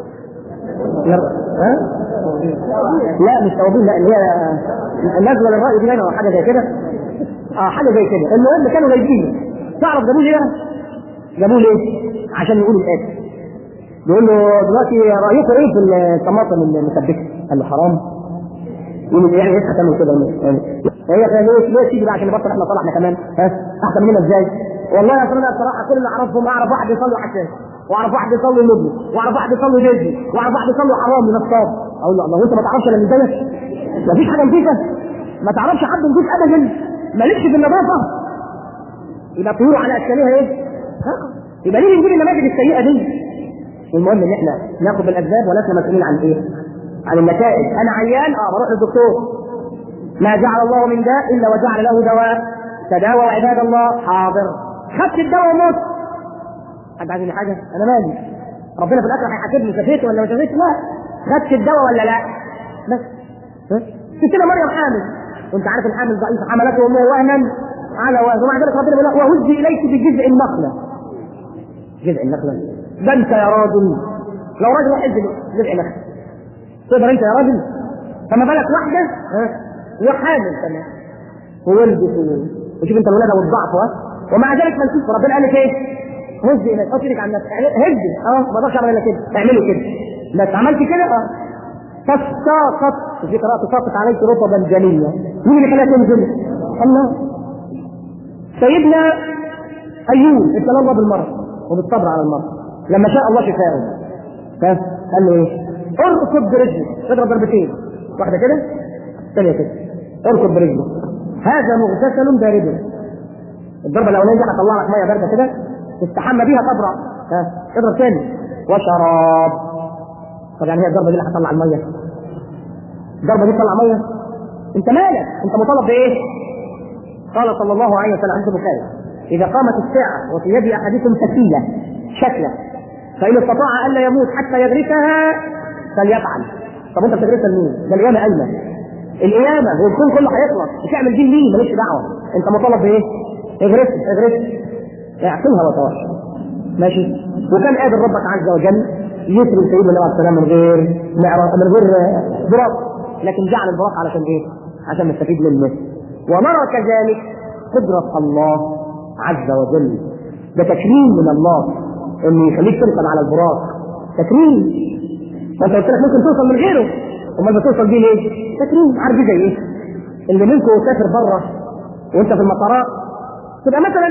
ها؟ لا مش توابين لا اللي هي النزوه للراي دي باينه او حاجه زي كده اه حاجه زي كده المهم كانوا جايبينه تعرف جابوه ليه؟ جابوه ليه؟ عشان يقولوا الاتي بيقول له دلوقتي رايكم ايه في الطماطم المسبكه؟ قال له حرام يقول يعني ايه هتعمل كده يعني هي ليه ليه تيجي بقى عشان نبطل احنا طلعنا كمان ها احسن مننا ازاي؟ والله يا اخوانا بصراحه كل اللي اعرفهم اعرف واحد يصلي حساس واعرف واحد يصلي مدن واعرف واحد يصلي جدي واعرف واحد يصلي حرام من الصاب اقول له الله وانت ما تعرفش الا من زيك مفيش حاجه نظيفه ما تعرفش حد نظيف ابدا مالكش في النظافه يبقى طيور على اشكالها ايه؟ ها يبقى ليه نجيب النماذج السيئه دي؟ المهم ان احنا ناخد بالاسباب ولسنا مسؤولين عن ايه؟ عن النتائج انا عيان اه بروح للدكتور ما جعل الله من داء الا وجعل له دواء تداوى عباد الله حاضر خدت الدواء وموت حد عايز حاجه انا مالي ربنا في الاخر هيحاسبني شفيت ولا ما شفيتش لا خدت الدواء ولا لا بس كده مريم حامل وانت عارف الحامل ضعيف حملته امه وهنا على وهن ومع ذلك ربنا بيقول وهزي اليك بجذع النخله جذع النخله ده انت يا راجل لو راجل واحد جذع نخله تقدر انت يا راجل فما بالك واحده ها وحامل كمان وولدت وشوف انت الولاده والضعف ها ومع ذلك ما نشوف ربنا قال لك ايه؟ هز اليك اترك عن نفسك هز اه ما اقدرش اعمل الا كده اعملوا كده بس عملت كده اه فاستاقت في قراءة تساقط عليك رطبا جليا مين اللي خلاها تنزل؟ الله سيدنا ايوب ابتلى الله بالمرض وبالصبر على المرض لما شاء الله شفاءه قال له ايه؟ اركض برجلك اضرب ضربتين واحده كده الثانيه كده اركض برجلك هذا مغتسل بارد الضربه الاولانيه دي هطلع لك ميه بارده كده تستحمى بيها تبرع ها اضرب ثاني وشراب طب يعني هي الضربه دي اللي هتطلع الميه الضربه دي تطلع ميه انت مالك انت مطالب بايه؟ قال صلى الله عليه وسلم عند البخاري اذا قامت الساعه وفي يد احدكم سكينه شكله فان استطاع الا يموت حتى يغرسها فليفعل طب انت بتغرسها لمين؟ ده القيامه قايمه القيامه والكون كله هيخلص بتعمل دي لمين؟ مالكش دعوه انت مطالب بايه؟ اغرس اغرس اعقلها وتوحد ماشي وكان قادر ربك عز وجل يسري سيدنا النبي عليه السلام من غير من غير براق لكن جعل البراق علشان ايه؟ عشان نستفيد منه ونرى كذلك قدرة الله عز وجل ده تكريم من الله انه يخليك تركب على البراق تكريم وانت قلت لك ممكن توصل من غيره امال بتوصل بيه ليه؟ تكريم عارف زي ايه؟ اللي منكم سافر بره وانت في المطارات تبقى مثلا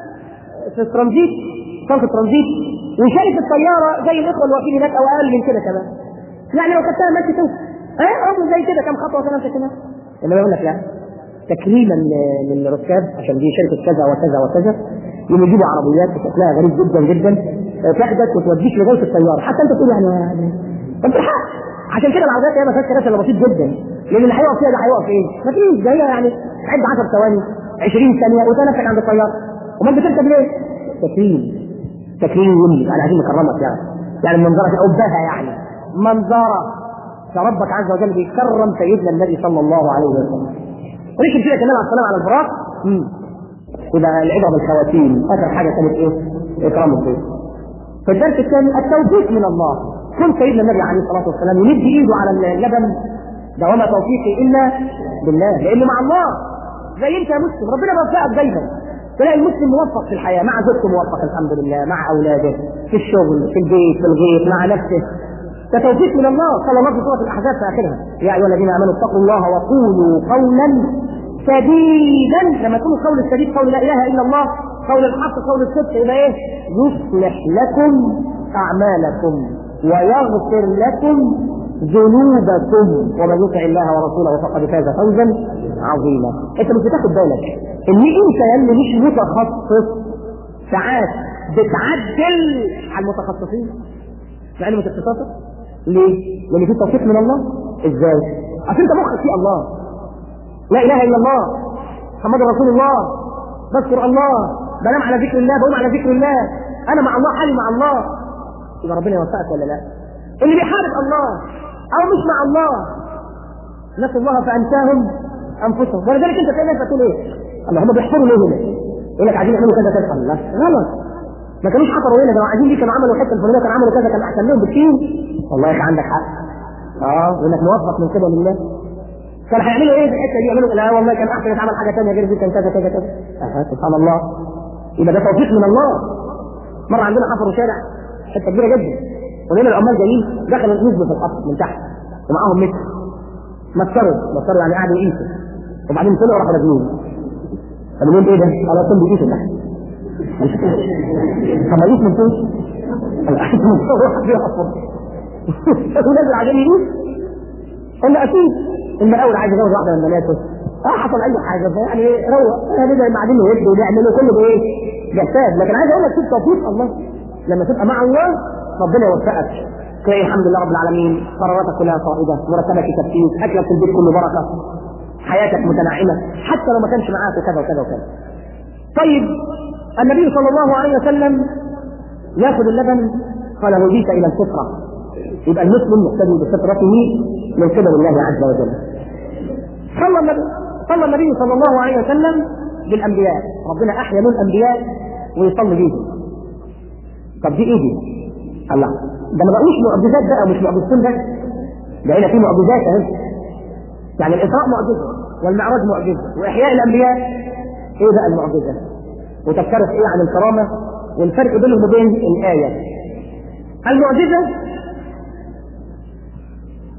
في الترانزيت صف الترانزيت وشايف الطياره زي الاخوه اللي واقفين هناك او اقل من كده كمان يعني لو خدتها ماشي توصل اه اه زي كده كم خطوه كمان كده انما يقول لك لا تكريما للركاب عشان دي شركه كذا وكذا وكذا يقوموا يجيبوا عربيات شكلها غريب جدا جدا تاخدك وتوديك لغايه الطياره حتى انت تقول يعني طب الحق عشان كده العربيات هي ما فيهاش كراسي الا بسيط جدا لان اللي هيقف فيها ده هيقف ايه؟ ما فيش ده هي يعني عد 10 ثواني 20 ثانيه وتنفك عند الطياره امال بتركب ليه؟ تكريم تكريم يعني عايزين نكرمك يعني يعني منظرك أبها يعني منظرة فربك عز وجل بيكرم سيدنا النبي صلى الله عليه وسلم وليش كده كمان على السلام على البراق يبقى العبره بالخواتيم اخر حاجه كانت ايه؟ اكرام الضيف في الدرس الثاني التوفيق من الله كن سيدنا النبي عليه الصلاه والسلام يمد ايده على اللبن ده وما توفيقي الا بالله لانه مع الله زي انت يا مسلم ربنا بيوفقك دايما تلاقي المسلم موفق في الحياه مع زوجته موفق الحمد لله مع اولاده في الشغل في البيت في الغيط مع نفسه ده توفيق من الله قال الله في سوره الاحزاب في اخرها يا ايها الذين امنوا اتقوا الله وقولوا قولا سديدا لما يكون القول السديد قول لا اله الا الله قول الحق قول الصدق يبقى ايه؟ يصلح لكم اعمالكم ويغفر لكم ذنوبكم ومن يطع الله ورسوله فقد فاز فوزا عظيما انت مش بتاخد بالك ان انت يا اللي مش متخصص ساعات بتعدل على المتخصصين في علم الاختصاص ليه؟ لان في توفيق من الله ازاي؟ عشان انت مخك في الله لا اله الا الله محمد رسول الله بذكر الله بنام على ذكر الله بقوم على ذكر الله انا مع الله حالي مع الله يبقى ربنا يوفقك ولا لا؟ اللي بيحارب الله او مش مع الله نسوا الله فانساهم انفسهم ولذلك انت تلاقي نفسك تقول ايه؟ الله هم بيحفروا ليه هنا؟ يقول لك عايزين يعملوا كذا كذا الله غلط ما كانوش حفروا هنا ده عايزين دي كانوا عملوا الحته الفلانيه كانوا عملوا كذا كان احسن لهم بكتير والله يا اخي عندك حق اه وانك موفق من كده لله كان هيعملوا ايه في الحته دي يعملوا لا والله كان احسن يتعمل حاجه ثانيه غير دي كان كذا كذا كذا آه سبحان الله يبقى ده توفيق من الله مره عندنا حفروا شارع حته كبيره جدا ولقينا العمال جايين دخلوا نزلوا في القصر من تحت ومعاهم متر مسكروا مسكروا يعني قعدوا يقيسوا وبعدين طلعوا راحوا راجعين طب مين ايه ده؟ قال اصلا بيقيسوا تحت طب ما يقيس من فوق واحد بيحفر ونزل عشان يقيس قلنا اكيد المقاول عايز يجوز واحده من بناته اه حصل اي حاجه يعني روق نبدا بعدين يهد ويعملوا كله بايه؟ بحساب لكن عايز اقول لك شوف توفيق الله لما تبقى مع الله ربنا يوفقك تلاقي الحمد لله رب العالمين قراراتك كلها صائبه مرتبك يكفيك اكلك في البيت كله بركه حياتك متنعمه حتى لو ما كانش معاك وكذا وكذا وكذا طيب النبي صلى الله عليه وسلم ياخذ اللبن قال هديت الى الفطره يبقى المسلم يقتدي بفطرته من قبل الله عز وجل صلى النبي صلى النبي صلى الله عليه وسلم بالانبياء ربنا احيا له الانبياء ويصلي بيهم طب دي ايه دي؟ الله ده ما بقوش معجزات بقى مش معجزتين بس ده هنا في معجزات اهي يعني الاسراء معجزه والمعراج معجزه واحياء الانبياء ايه بقى المعجزه؟ وتذكرت ايه عن الكرامه والفرق بينهم وبين الايه المعجزه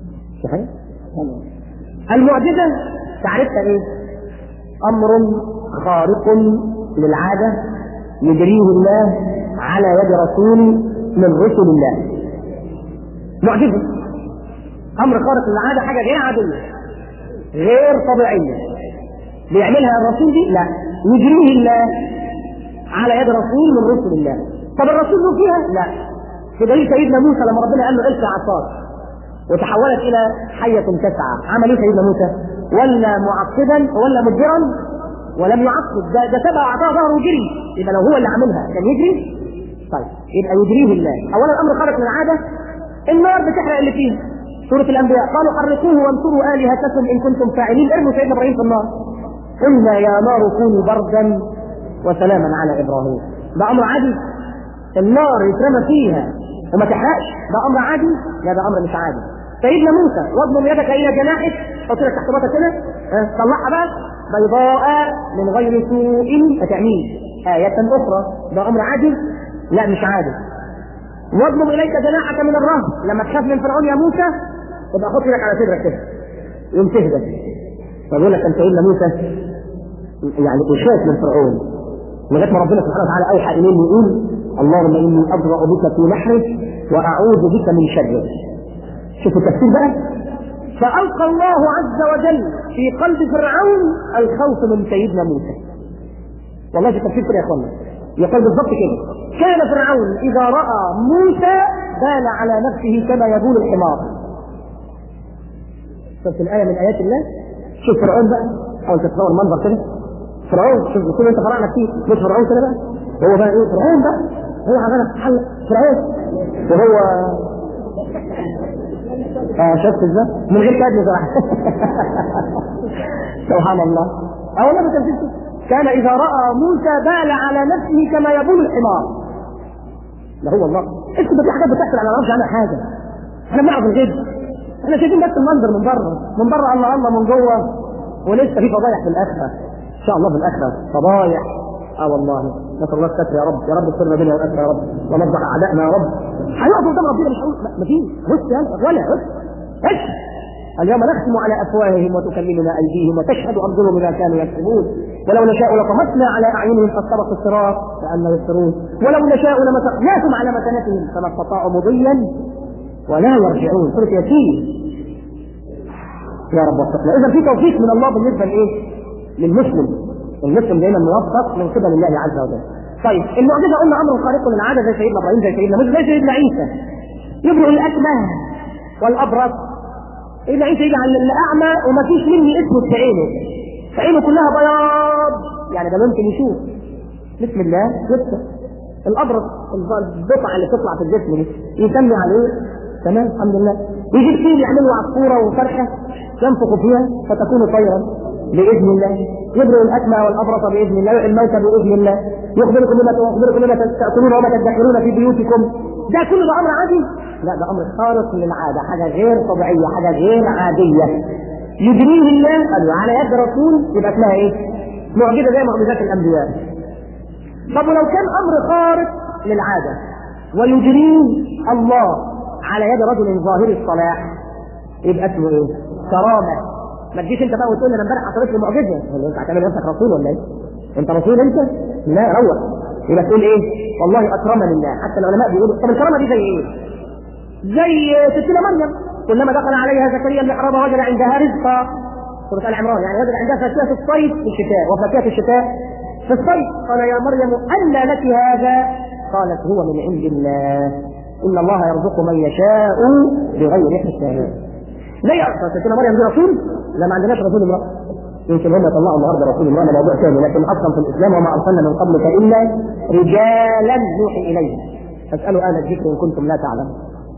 صحيح؟ المعجزة تعرفها ايه؟ أمر خارق للعادة يجريه الله على يد رسول من رسل الله معجزة أمر خارق للعادة حاجة غير عادية غير طبيعية بيعملها الرسول دي؟ لا يجريه الله على يد رسول من رسل الله طب الرسول له فيها؟ لا في دليل سيدنا موسى لما ربنا قال له القى عصاك وتحولت الى حيه تسعى عمل ايه سيدنا موسى؟ ولا معقبا ولا مدبرا ولم يعقب ده ده سبع اعطاه ظهره وجري يبقى لو هو اللي عاملها كان يجري طيب يبقى يجريه الله اولا الامر خارق من العاده النار بتحرق اللي فيه سورة الأنبياء قالوا حرقوه وانصروا آلهتكم إن كنتم فاعلين ارموا سيدنا إبراهيم في النار قلنا يا نار كوني بردا وسلاما على إبراهيم ده أمر عادي النار يترمى فيها وما تحرقش ده أمر عادي لا ده أمر مش عادي سيدنا موسى واضمم يدك إلى جناحك حط لك تحت بطنك كده ها، طلعها بقى بيضاء من غير سوء فتعميل آية أخرى ده أمر عادي لا مش عادي واضمم اليك جناحك من الرهب لما تخاف من فرعون يا موسى يبقى حط لك على صدرك كده يوم تهدى فبقول لك كان سيدنا موسى يعني اشاك من فرعون لغايه ما ربنا سبحانه وتعالى اوحى اليه يقول اللهم اني ابرا بك في نحره واعوذ بك من شره شوفوا التفسير بقى فالقى الله عز وجل في قلب فرعون الخوف من سيدنا موسى والله في تفسير كده يا اخوانا يقول بالضبط كده كان فرعون اذا راى موسى بال على نفسه كما يبول الحمار شفت الايه من ايات الله شوف فرعون بقى حاول تتصور المنظر كده فرعون شوف كل انت قرانا فيه مش فرعون كده بقى هو بقى ايه فرعون بقى هو عمال حل فرعون وهو اه شفت ازاي من غير كادم صراحه سبحان الله اه والله ما كان كان اذا راى موسى بال على نفسه كما يبول الحمار ده هو الله اسكت في حاجات بتحصل على الارض عنها حاجه احنا بنعرف الغيب احنا شايفين بس المنظر من بره من بره الله الله من جوه ولسه في فضايح في الاخره ان شاء الله في الاخره فضايح اه والله نسال الله الستر يا رب يا رب استرنا بنا والاخره يا رب ونفضح اعدائنا يا رب هيقفوا قدام ربنا مش هقول ما فيش بص يا ولا بص بص اليوم نختم على افواههم وتكلمنا ايديهم وتشهد ارجلهم بما كانوا يكسبون ولو نشاء لطمسنا على اعينهم فاستبقوا الصراط كانه يبصرون ولو نشاء لمسخناهم على مكانتهم فما استطاعوا مضيا ولا يرجعون سوره ياسين يا رب وفقنا اذا في توفيق من الله بالنسبه لايه؟ للمسلم المسلم دايما موفق من قبل الله عز وجل طيب المعجزه قلنا امر خارق للعاده زي سيدنا ابراهيم زي سيدنا موسى زي سيدنا عيسى يبرئ الاكمه والابرص سيدنا عيسى يجعل الاعمى وما فيش مني اسود في عينه فعينه كلها بياض يعني ده ممكن يشوف بسم الله يبصر الابرص البقعه اللي بتطلع في الجسم دي يسمي عليه تمام الحمد لله يجيب فيل يعمل له عصفوره وفرخه ينفخ فيها فتكون طيرا باذن الله يبرئ الاكمى والابرص باذن الله يحيي الموتى باذن الله يخبركم بما يخبركم بما تاكلون وما تدخرون في بيوتكم ده كله ده امر عادي لا ده امر خارق للعاده حاجه غير طبيعيه حاجه غير عاديه يجريه الله قالوا على يد رسول يبقى اسمها ايه؟ معجزه زي معجزات الانبياء طب ولو كان امر خارق للعاده ويجريه الله على يد رجل ظاهر الصلاح يبقى اسمه ايه؟ كرامه ما تجيش انت بقى وتقول لي انا امبارح حصلت لي معجزه ولا انت هتعمل نفسك رسول ولا ايه؟ انت رسول انت؟ لا روح يبقى تقول ايه؟ والله اكرمني الله حتى العلماء بيقولوا طب الكرامه دي زي ايه؟ زي ستنا مريم كلما دخل عليها زكريا المحراب وجد عندها رزقا سورة آل عمران يعني وجد عندها فاكهة الصيف في الشتاء وفاكهة الشتاء في الصيف قال يا مريم أنى لك هذا؟ قالت هو من عند الله إن الله يرزق من يشاء بغير حساب ليه ستنا مريم دي رسول؟ لا ما عندناش رسول امرأة يمكن هم يطلعوا النهارده رسول الله موضوع ثاني لكن اصلا في الاسلام وما ارسلنا من قبلك الا رجالا نوحي اليهم فاسالوا اهل الذكر ان كنتم لا تعلمون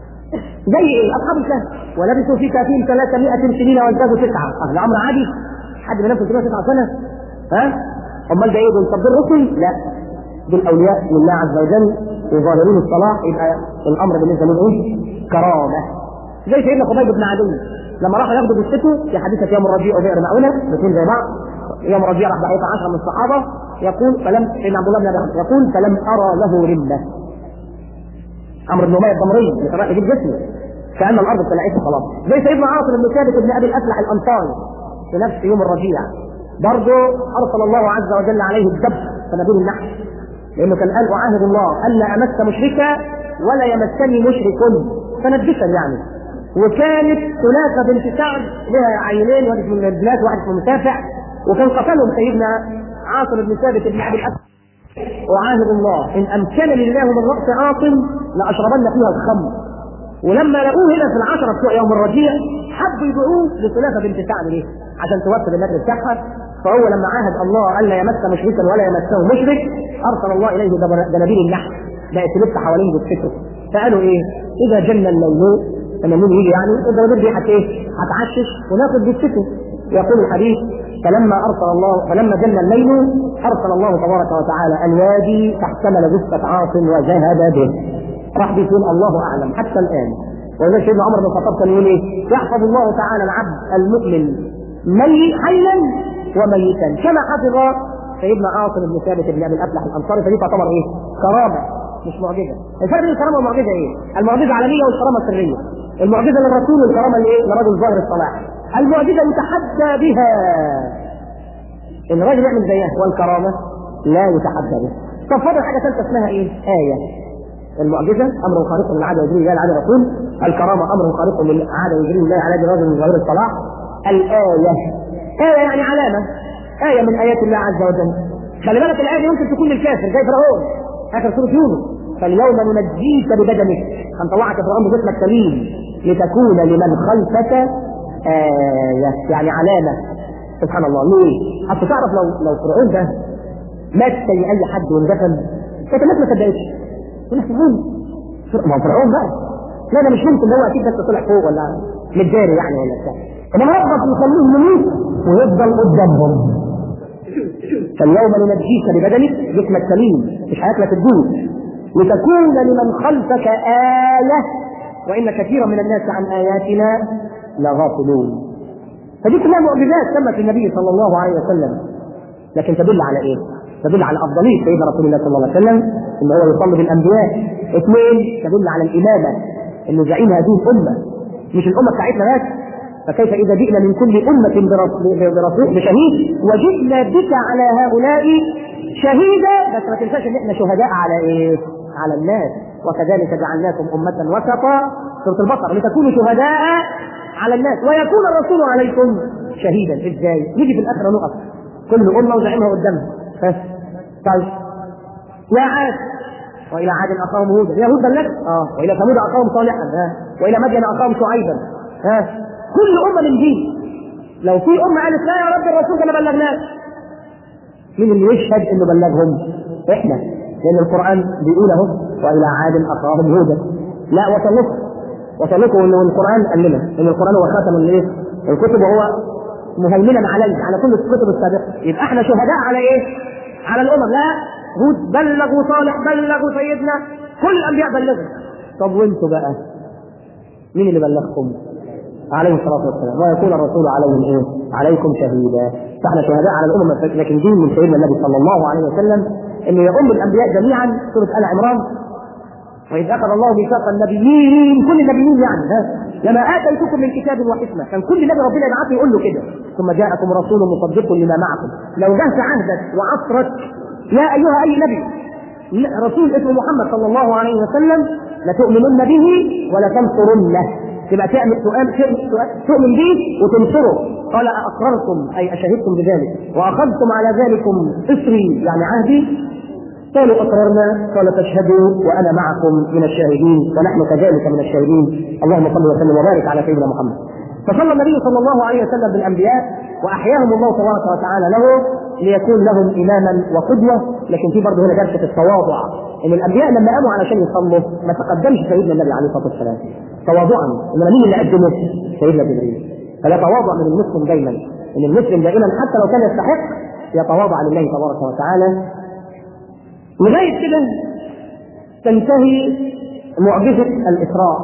زي ايه اصحاب الكهف ولبثوا في كهفهم 300 سنين وازدادوا تسعه اه ده امر عادي حد بينام 309 سنه ها امال ده ايه دول طب دول رسل لا دول اولياء لله عز وجل وظاهرين الصلاح يبقى الامر بالنسبه لهم ايه كرامه زي سيدنا خبيب بن عدي لما راحوا ياخدوا جثته في حديثه يوم الربيع وبئر معونه الاثنين زي بعض يوم الربيع راح بقيت 10 من الصحابه يقول فلم سيدنا عبد الله بن ابي يقول فلم ارى له رمه عمرو بن اميه الضمري اللي كان رايح يجيب جسمه كان الارض ابتلعتها خلاص زي سيدنا عاصم بن ثابت بن ابي الافلح الانصاري في نفس يوم الربيع برضه ارسل الله عز وجل عليه الدب سنبيل النحل لانه كان قال اعاهد الله الا امس مشركا ولا يمسني مشرك فنبشا يعني وكانت ثلاثه بنت سعد لها عينين واحد من البلاد واحد من مسافع وكان قتلهم سيدنا عاصم بن ثابت بن ابي الاسد اعاهد الله ان امكنني الله من راس عاصم لاشربن فيها الخمر ولما لقوه هنا في العشره بتوع يوم الرجيع حبوا يدعوه لثلاثه بنت سعد ليه؟ عشان توفد النجم بتاعها فهو لما عاهد الله الا يمس مشركا ولا يمسه مشرك ارسل الله اليه دنابير النحل بقت تلف حوالين جثته فقالوا ايه؟ اذا جن الليل لما النور يجي يعني الدنابير دي حت ايه؟ هتعشش وناخد جثته يقول الحديث فلما ارسل الله فلما جن الليل ارسل الله تبارك وتعالى الوادي فاحتمل جثه عاصم وذهب به راح بيكون الله اعلم حتى الان ولذلك سيدنا عمر بن الخطاب كان يقول ايه؟ يحفظ الله تعالى العبد المؤمن ميت حيا وميتا كما حفظ سيدنا عاصم بن ثابت بن ابي الافلح الانصاري فدي تعتبر ايه؟ كرامه مش معجزه. الفرق بين الكرامه والمعجزه ايه؟ المعجزه علنيه والكرامه سريه. المعجزه للرسول والكرامه لايه؟ لرجل ظاهر الصلاح. المعجزه يتحدى بها. ان الراجل يعمل زيها والكرامه لا يتحدى بها. طب فاضل حاجه ثالثه اسمها ايه؟ ايه. المعجزه امر خارق للعاده يجري الله على الرسول الكرامه امر خارق للعاده يجري الله على رجل من ظاهر الصلاح الايه ايه يعني علامه ايه من ايات الله عز وجل خلي بالك الايه دي ممكن تكون للكافر زي فرعون اخر سوره يونس فاليوم ننجيك ببدنك هنطلعك فرعون بجسمك سليم لتكون لمن خلفك آية يعني علامة سبحان الله ليه؟ أصل تعرف لو لو فرعون ده مات زي أي حد واندفن كانت الناس ما صدقتش يقول لك فرعون ما هو فرعون بقى لا ده مش ممكن ده هو اكيد بس طلع فوق ولا متداري يعني ولا بتاع انما ربك يخليه يموت ويفضل قدامهم فاليوم ننجيك ببدنك جسمك سليم مش هياكلك الدود لتكون لمن خلفك آية وإن كثيرا من الناس عن آياتنا لغافلون فدي كلها معجزات تمت للنبي صلى الله عليه وسلم لكن تدل على ايه؟ تدل على افضليه سيدنا رسول الله صلى الله عليه وسلم ان هو يصلي بالانبياء اثنين تدل على الامامه انه زعيم هذه الامه مش الامه بتاعتنا بس فكيف اذا جئنا من كل امه برسول بشهيد وجئنا بك على هؤلاء شهيدا بس ما تنساش ان احنا شهداء على ايه؟ على الناس وكذلك جعلناكم امه وسطا سوره البقره لتكونوا شهداء على الناس ويكون الرسول عليكم شهيدا ازاي؟ نيجي في الاخره نقف كل امه وزعيمها قدامها ها طيب يا عاد والى عاد اخاهم هودا يا هود بلغت اه والى ثمود اخاهم صالحا ها والى مدين اخاهم شعيبا ها كل امه من دين لو في امه قالت لا يا رب الرسول كما بلغناك مين اللي يشهد انه بلغهم؟ احنا لان القران بيقول اهو والى عاد اخاهم هودا لا وصلكم وصلكم انه القران قال لنا ان القران هو خاتم الايه؟ الكتب وهو مهيمنا عليه على كل الكتب السابقه يبقى احنا شهداء على ايه؟ على الامم لا هود بلغوا صالح بلغوا سيدنا كل الانبياء بلغوا طب وانتوا بقى مين اللي بلغكم؟ عليه الصلاه والسلام ويكون الرسول عليهم ايه؟ عليكم شهيدا فاحنا شهداء على الامم لكن دين من سيدنا النبي صلى الله عليه وسلم انه يؤم الانبياء جميعا سوره ال عمران واذ اخذ الله ميثاق النبيين كل النبيين يعني ها لما اتيتكم من كتاب وحكمه كان كل نبي ربنا يبعثه يقول له كده ثم جاءكم رسول مصدق لما معكم لو جه في عهدك وعصرك يا ايها اي نبي رسول اسمه محمد صلى الله عليه وسلم لتؤمنن به ولتنصرنه تبقى تعمل تؤمن به وتنصره قال اقررتم اي اشهدتم بذلك واخذتم على ذلكم اصري يعني عهدي قالوا اقررنا قال فاشهدوا وانا معكم من الشاهدين ونحن كذلك من الشاهدين اللهم صل وسلم وبارك على سيدنا محمد فصلى النبي صلى الله عليه وسلم بالانبياء واحياهم الله تبارك وتعالى له ليكون لهم اماما وقدوه لكن في برضه هنا درس التواضع ان الانبياء لما قاموا علشان يصلوا ما تقدمش سيدنا النبي عليه الصلاه والسلام تواضعا انما مين اللي قدمه؟ سيدنا جبريل فلا تواضع من المسلم دايما ان المسلم دائما حتى لو كان يستحق يتواضع لله تبارك وتعالى لغايه كده تنتهي معجزه الاسراء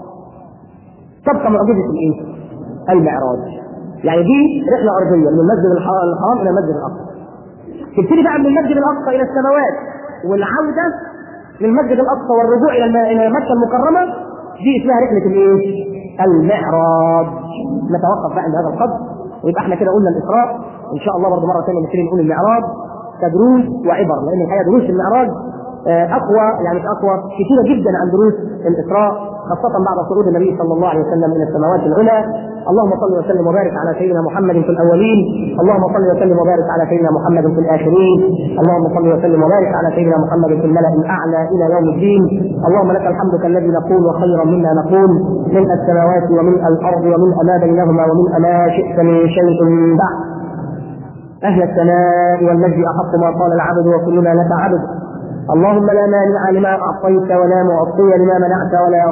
تبقى معجزه الايه؟ المعراج يعني دي رحله ارضيه من المسجد الحرام الى المسجد الاقصى تبتدي بقى من المسجد الاقصى الى السماوات والعوده من المسجد الاقصى والرجوع الى الى مكه المكرمه دي اسمها رحله الايه؟ المعراج نتوقف بقى عند هذا القدر ويبقى احنا كده قلنا الاسراء ان شاء الله برضه مره ثانيه نبتدي نقول المعراج كدروس وعبر لان الحقيقه دروس المعراج آه، اقوى يعني مش اقوى كثيره جدا عن دروس الاسراء خاصه بعد صعود النبي صلى الله عليه وسلم الى السماوات العلى اللهم صل وسلم وبارك على سيدنا محمد في الاولين اللهم صل وسلم وبارك على سيدنا محمد في الاخرين اللهم صل وسلم وبارك على سيدنا محمد في الملا الاعلى الى يوم الدين اللهم لك الحمد كالذي نقول وخيرا مما نقول من السماوات ومن الارض ومن ما بينهما ومن ما شئت من شيء بعد أهل الثناء والمجد أحق ما قال العبد وكلنا لك عبد اللهم لا مانع لما أعطيت ولا معطي لما منعت ولا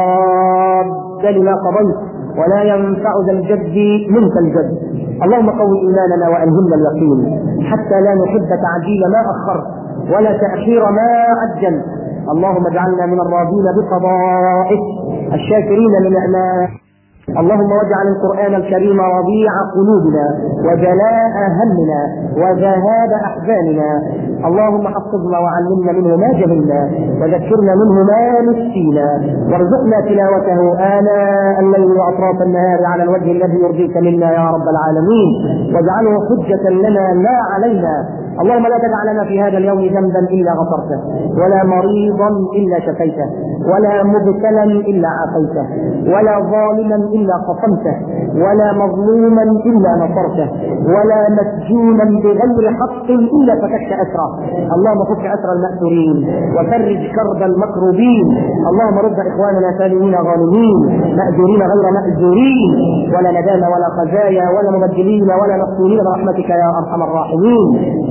راد لما قضيت ولا ينفع ذا الجد منك الجد اللهم قوي إيماننا وألهمنا اليقين حتى لا نحب تعجيل ما أخرت ولا تأخير ما عجلت اللهم اجعلنا من الراضين بقضائك الشاكرين لنعمائك اللهم واجعل القرآن الكريم ربيع قلوبنا وجلاء همنا وذهاب أحزاننا اللهم حفظنا وعلمنا منه ما جهلنا وذكرنا منه ما نسينا وارزقنا تلاوته آناء الليل وأطراف النهار على الوجه الذي يرضيك منا يا رب العالمين واجعله حجة لنا لا علينا اللهم لا تدع لنا في هذا اليوم ذنبا الا غفرته ولا مريضا الا شفيته ولا مبتلا الا عافيته ولا ظالما الا قصمته ولا مظلوما الا نصرته ولا مسجونا بغير حق الا فككت اسره اللهم فك اسر الماسورين وفرج كرب المكروبين اللهم رد اخواننا سالمين غانمين ماجورين غير ماجورين ولا ندامه ولا خزايا ولا مبدلين ولا مفتونين برحمتك يا ارحم الراحمين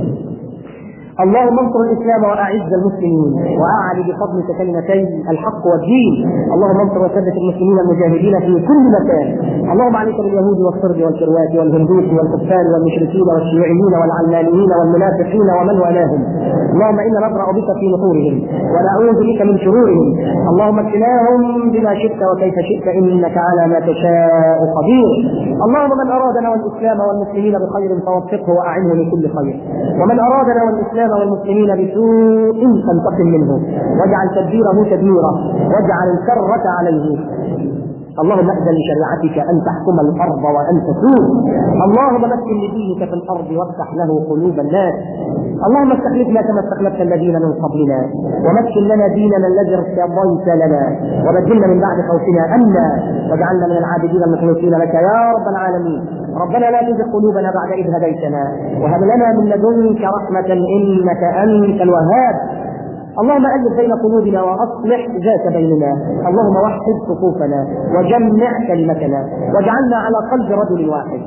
اللهم انصر الاسلام واعز المسلمين واعلي بفضلك كلمتي الحق والدين اللهم انصر وثبت المسلمين المجاهدين في كل مكان اللهم عليك باليهود والصرب والكروات والهندوس والكفار والمشركين والشيوعيين والعلمانيين والمنافقين ومن والاهم اللهم انا نبرا بك في نحورهم ونعوذ بك من شرورهم اللهم اكفناهم بما شئت وكيف شئت انك على ما تشاء قدير اللهم من ارادنا والاسلام والمسلمين بخير فوفقه واعنه لكل خير ومن ارادنا والاسلام والمسلمين بسوء فانتقم منه واجعل تدبيره تدميرا واجعل الكرة عليه اللهم اذن لشريعتك ان تحكم الارض وان تسود اللهم مكن لدينك في الارض وافتح له قلوب الناس اللهم استخلفنا كما استخلفت الذين من قبلنا ومكن لنا ديننا الذي ارتضيت لنا وبدلنا من بعد خوفنا امنا واجعلنا من العابدين المخلصين لك يا رب العالمين ربنا لا تزغ قلوبنا بعد اذ هديتنا وهب لنا من لدنك رحمه انك انت الوهاب اللهم الف بين قلوبنا واصلح ذات بيننا اللهم وحد صفوفنا وجمع كلمتنا واجعلنا على قلب رجل واحد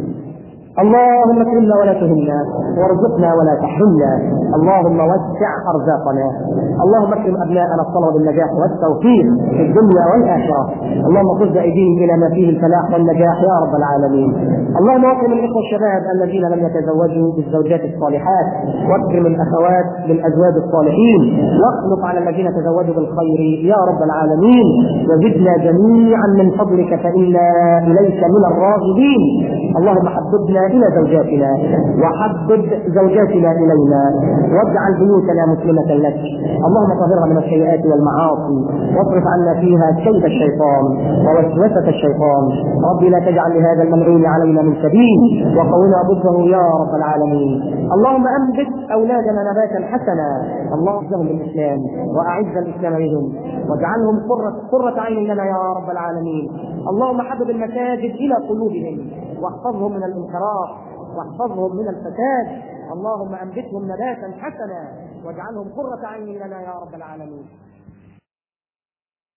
اللهم اكرمنا ولا تهنا وارزقنا ولا تحرمنا اللهم وسع ارزاقنا اللهم اكرم ابناءنا الطلب بالنجاح والتوفيق في الدنيا والاخره اللهم خذ بايديهم الى ما فيه الفلاح والنجاح يا رب العالمين اللهم اكرم الاخوه الشباب الذين لم يتزوجوا بالزوجات الصالحات واكرم الاخوات بالازواج الصالحين واخلق على الذين تزوجوا بالخير يا رب العالمين وزدنا جميعا من فضلك فانا اليك من الراغبين اللهم حببنا الى زوجاتنا وحبب زوجاتنا الينا واجعل بيوتنا مسلمه لك اللهم طهرها من السيئات والمعاصي واصرف عنا فيها كيد الشيطان ووسوسه الشيطان ربي لا تجعل لهذا الملعون علينا من سبيل وقونا ضده يا رب العالمين اللهم انبت اولادنا نباتا حسنا اللهم اعزهم بالاسلام واعز الاسلام بهم واجعلهم قرة قرة عين لنا يا رب العالمين اللهم حبب المساجد الى قلوبهم واحفظهم من الانحراف واحفظهم من الفساد اللهم انبتهم نباتا حسنا واجعلهم قرة عين لنا يا رب العالمين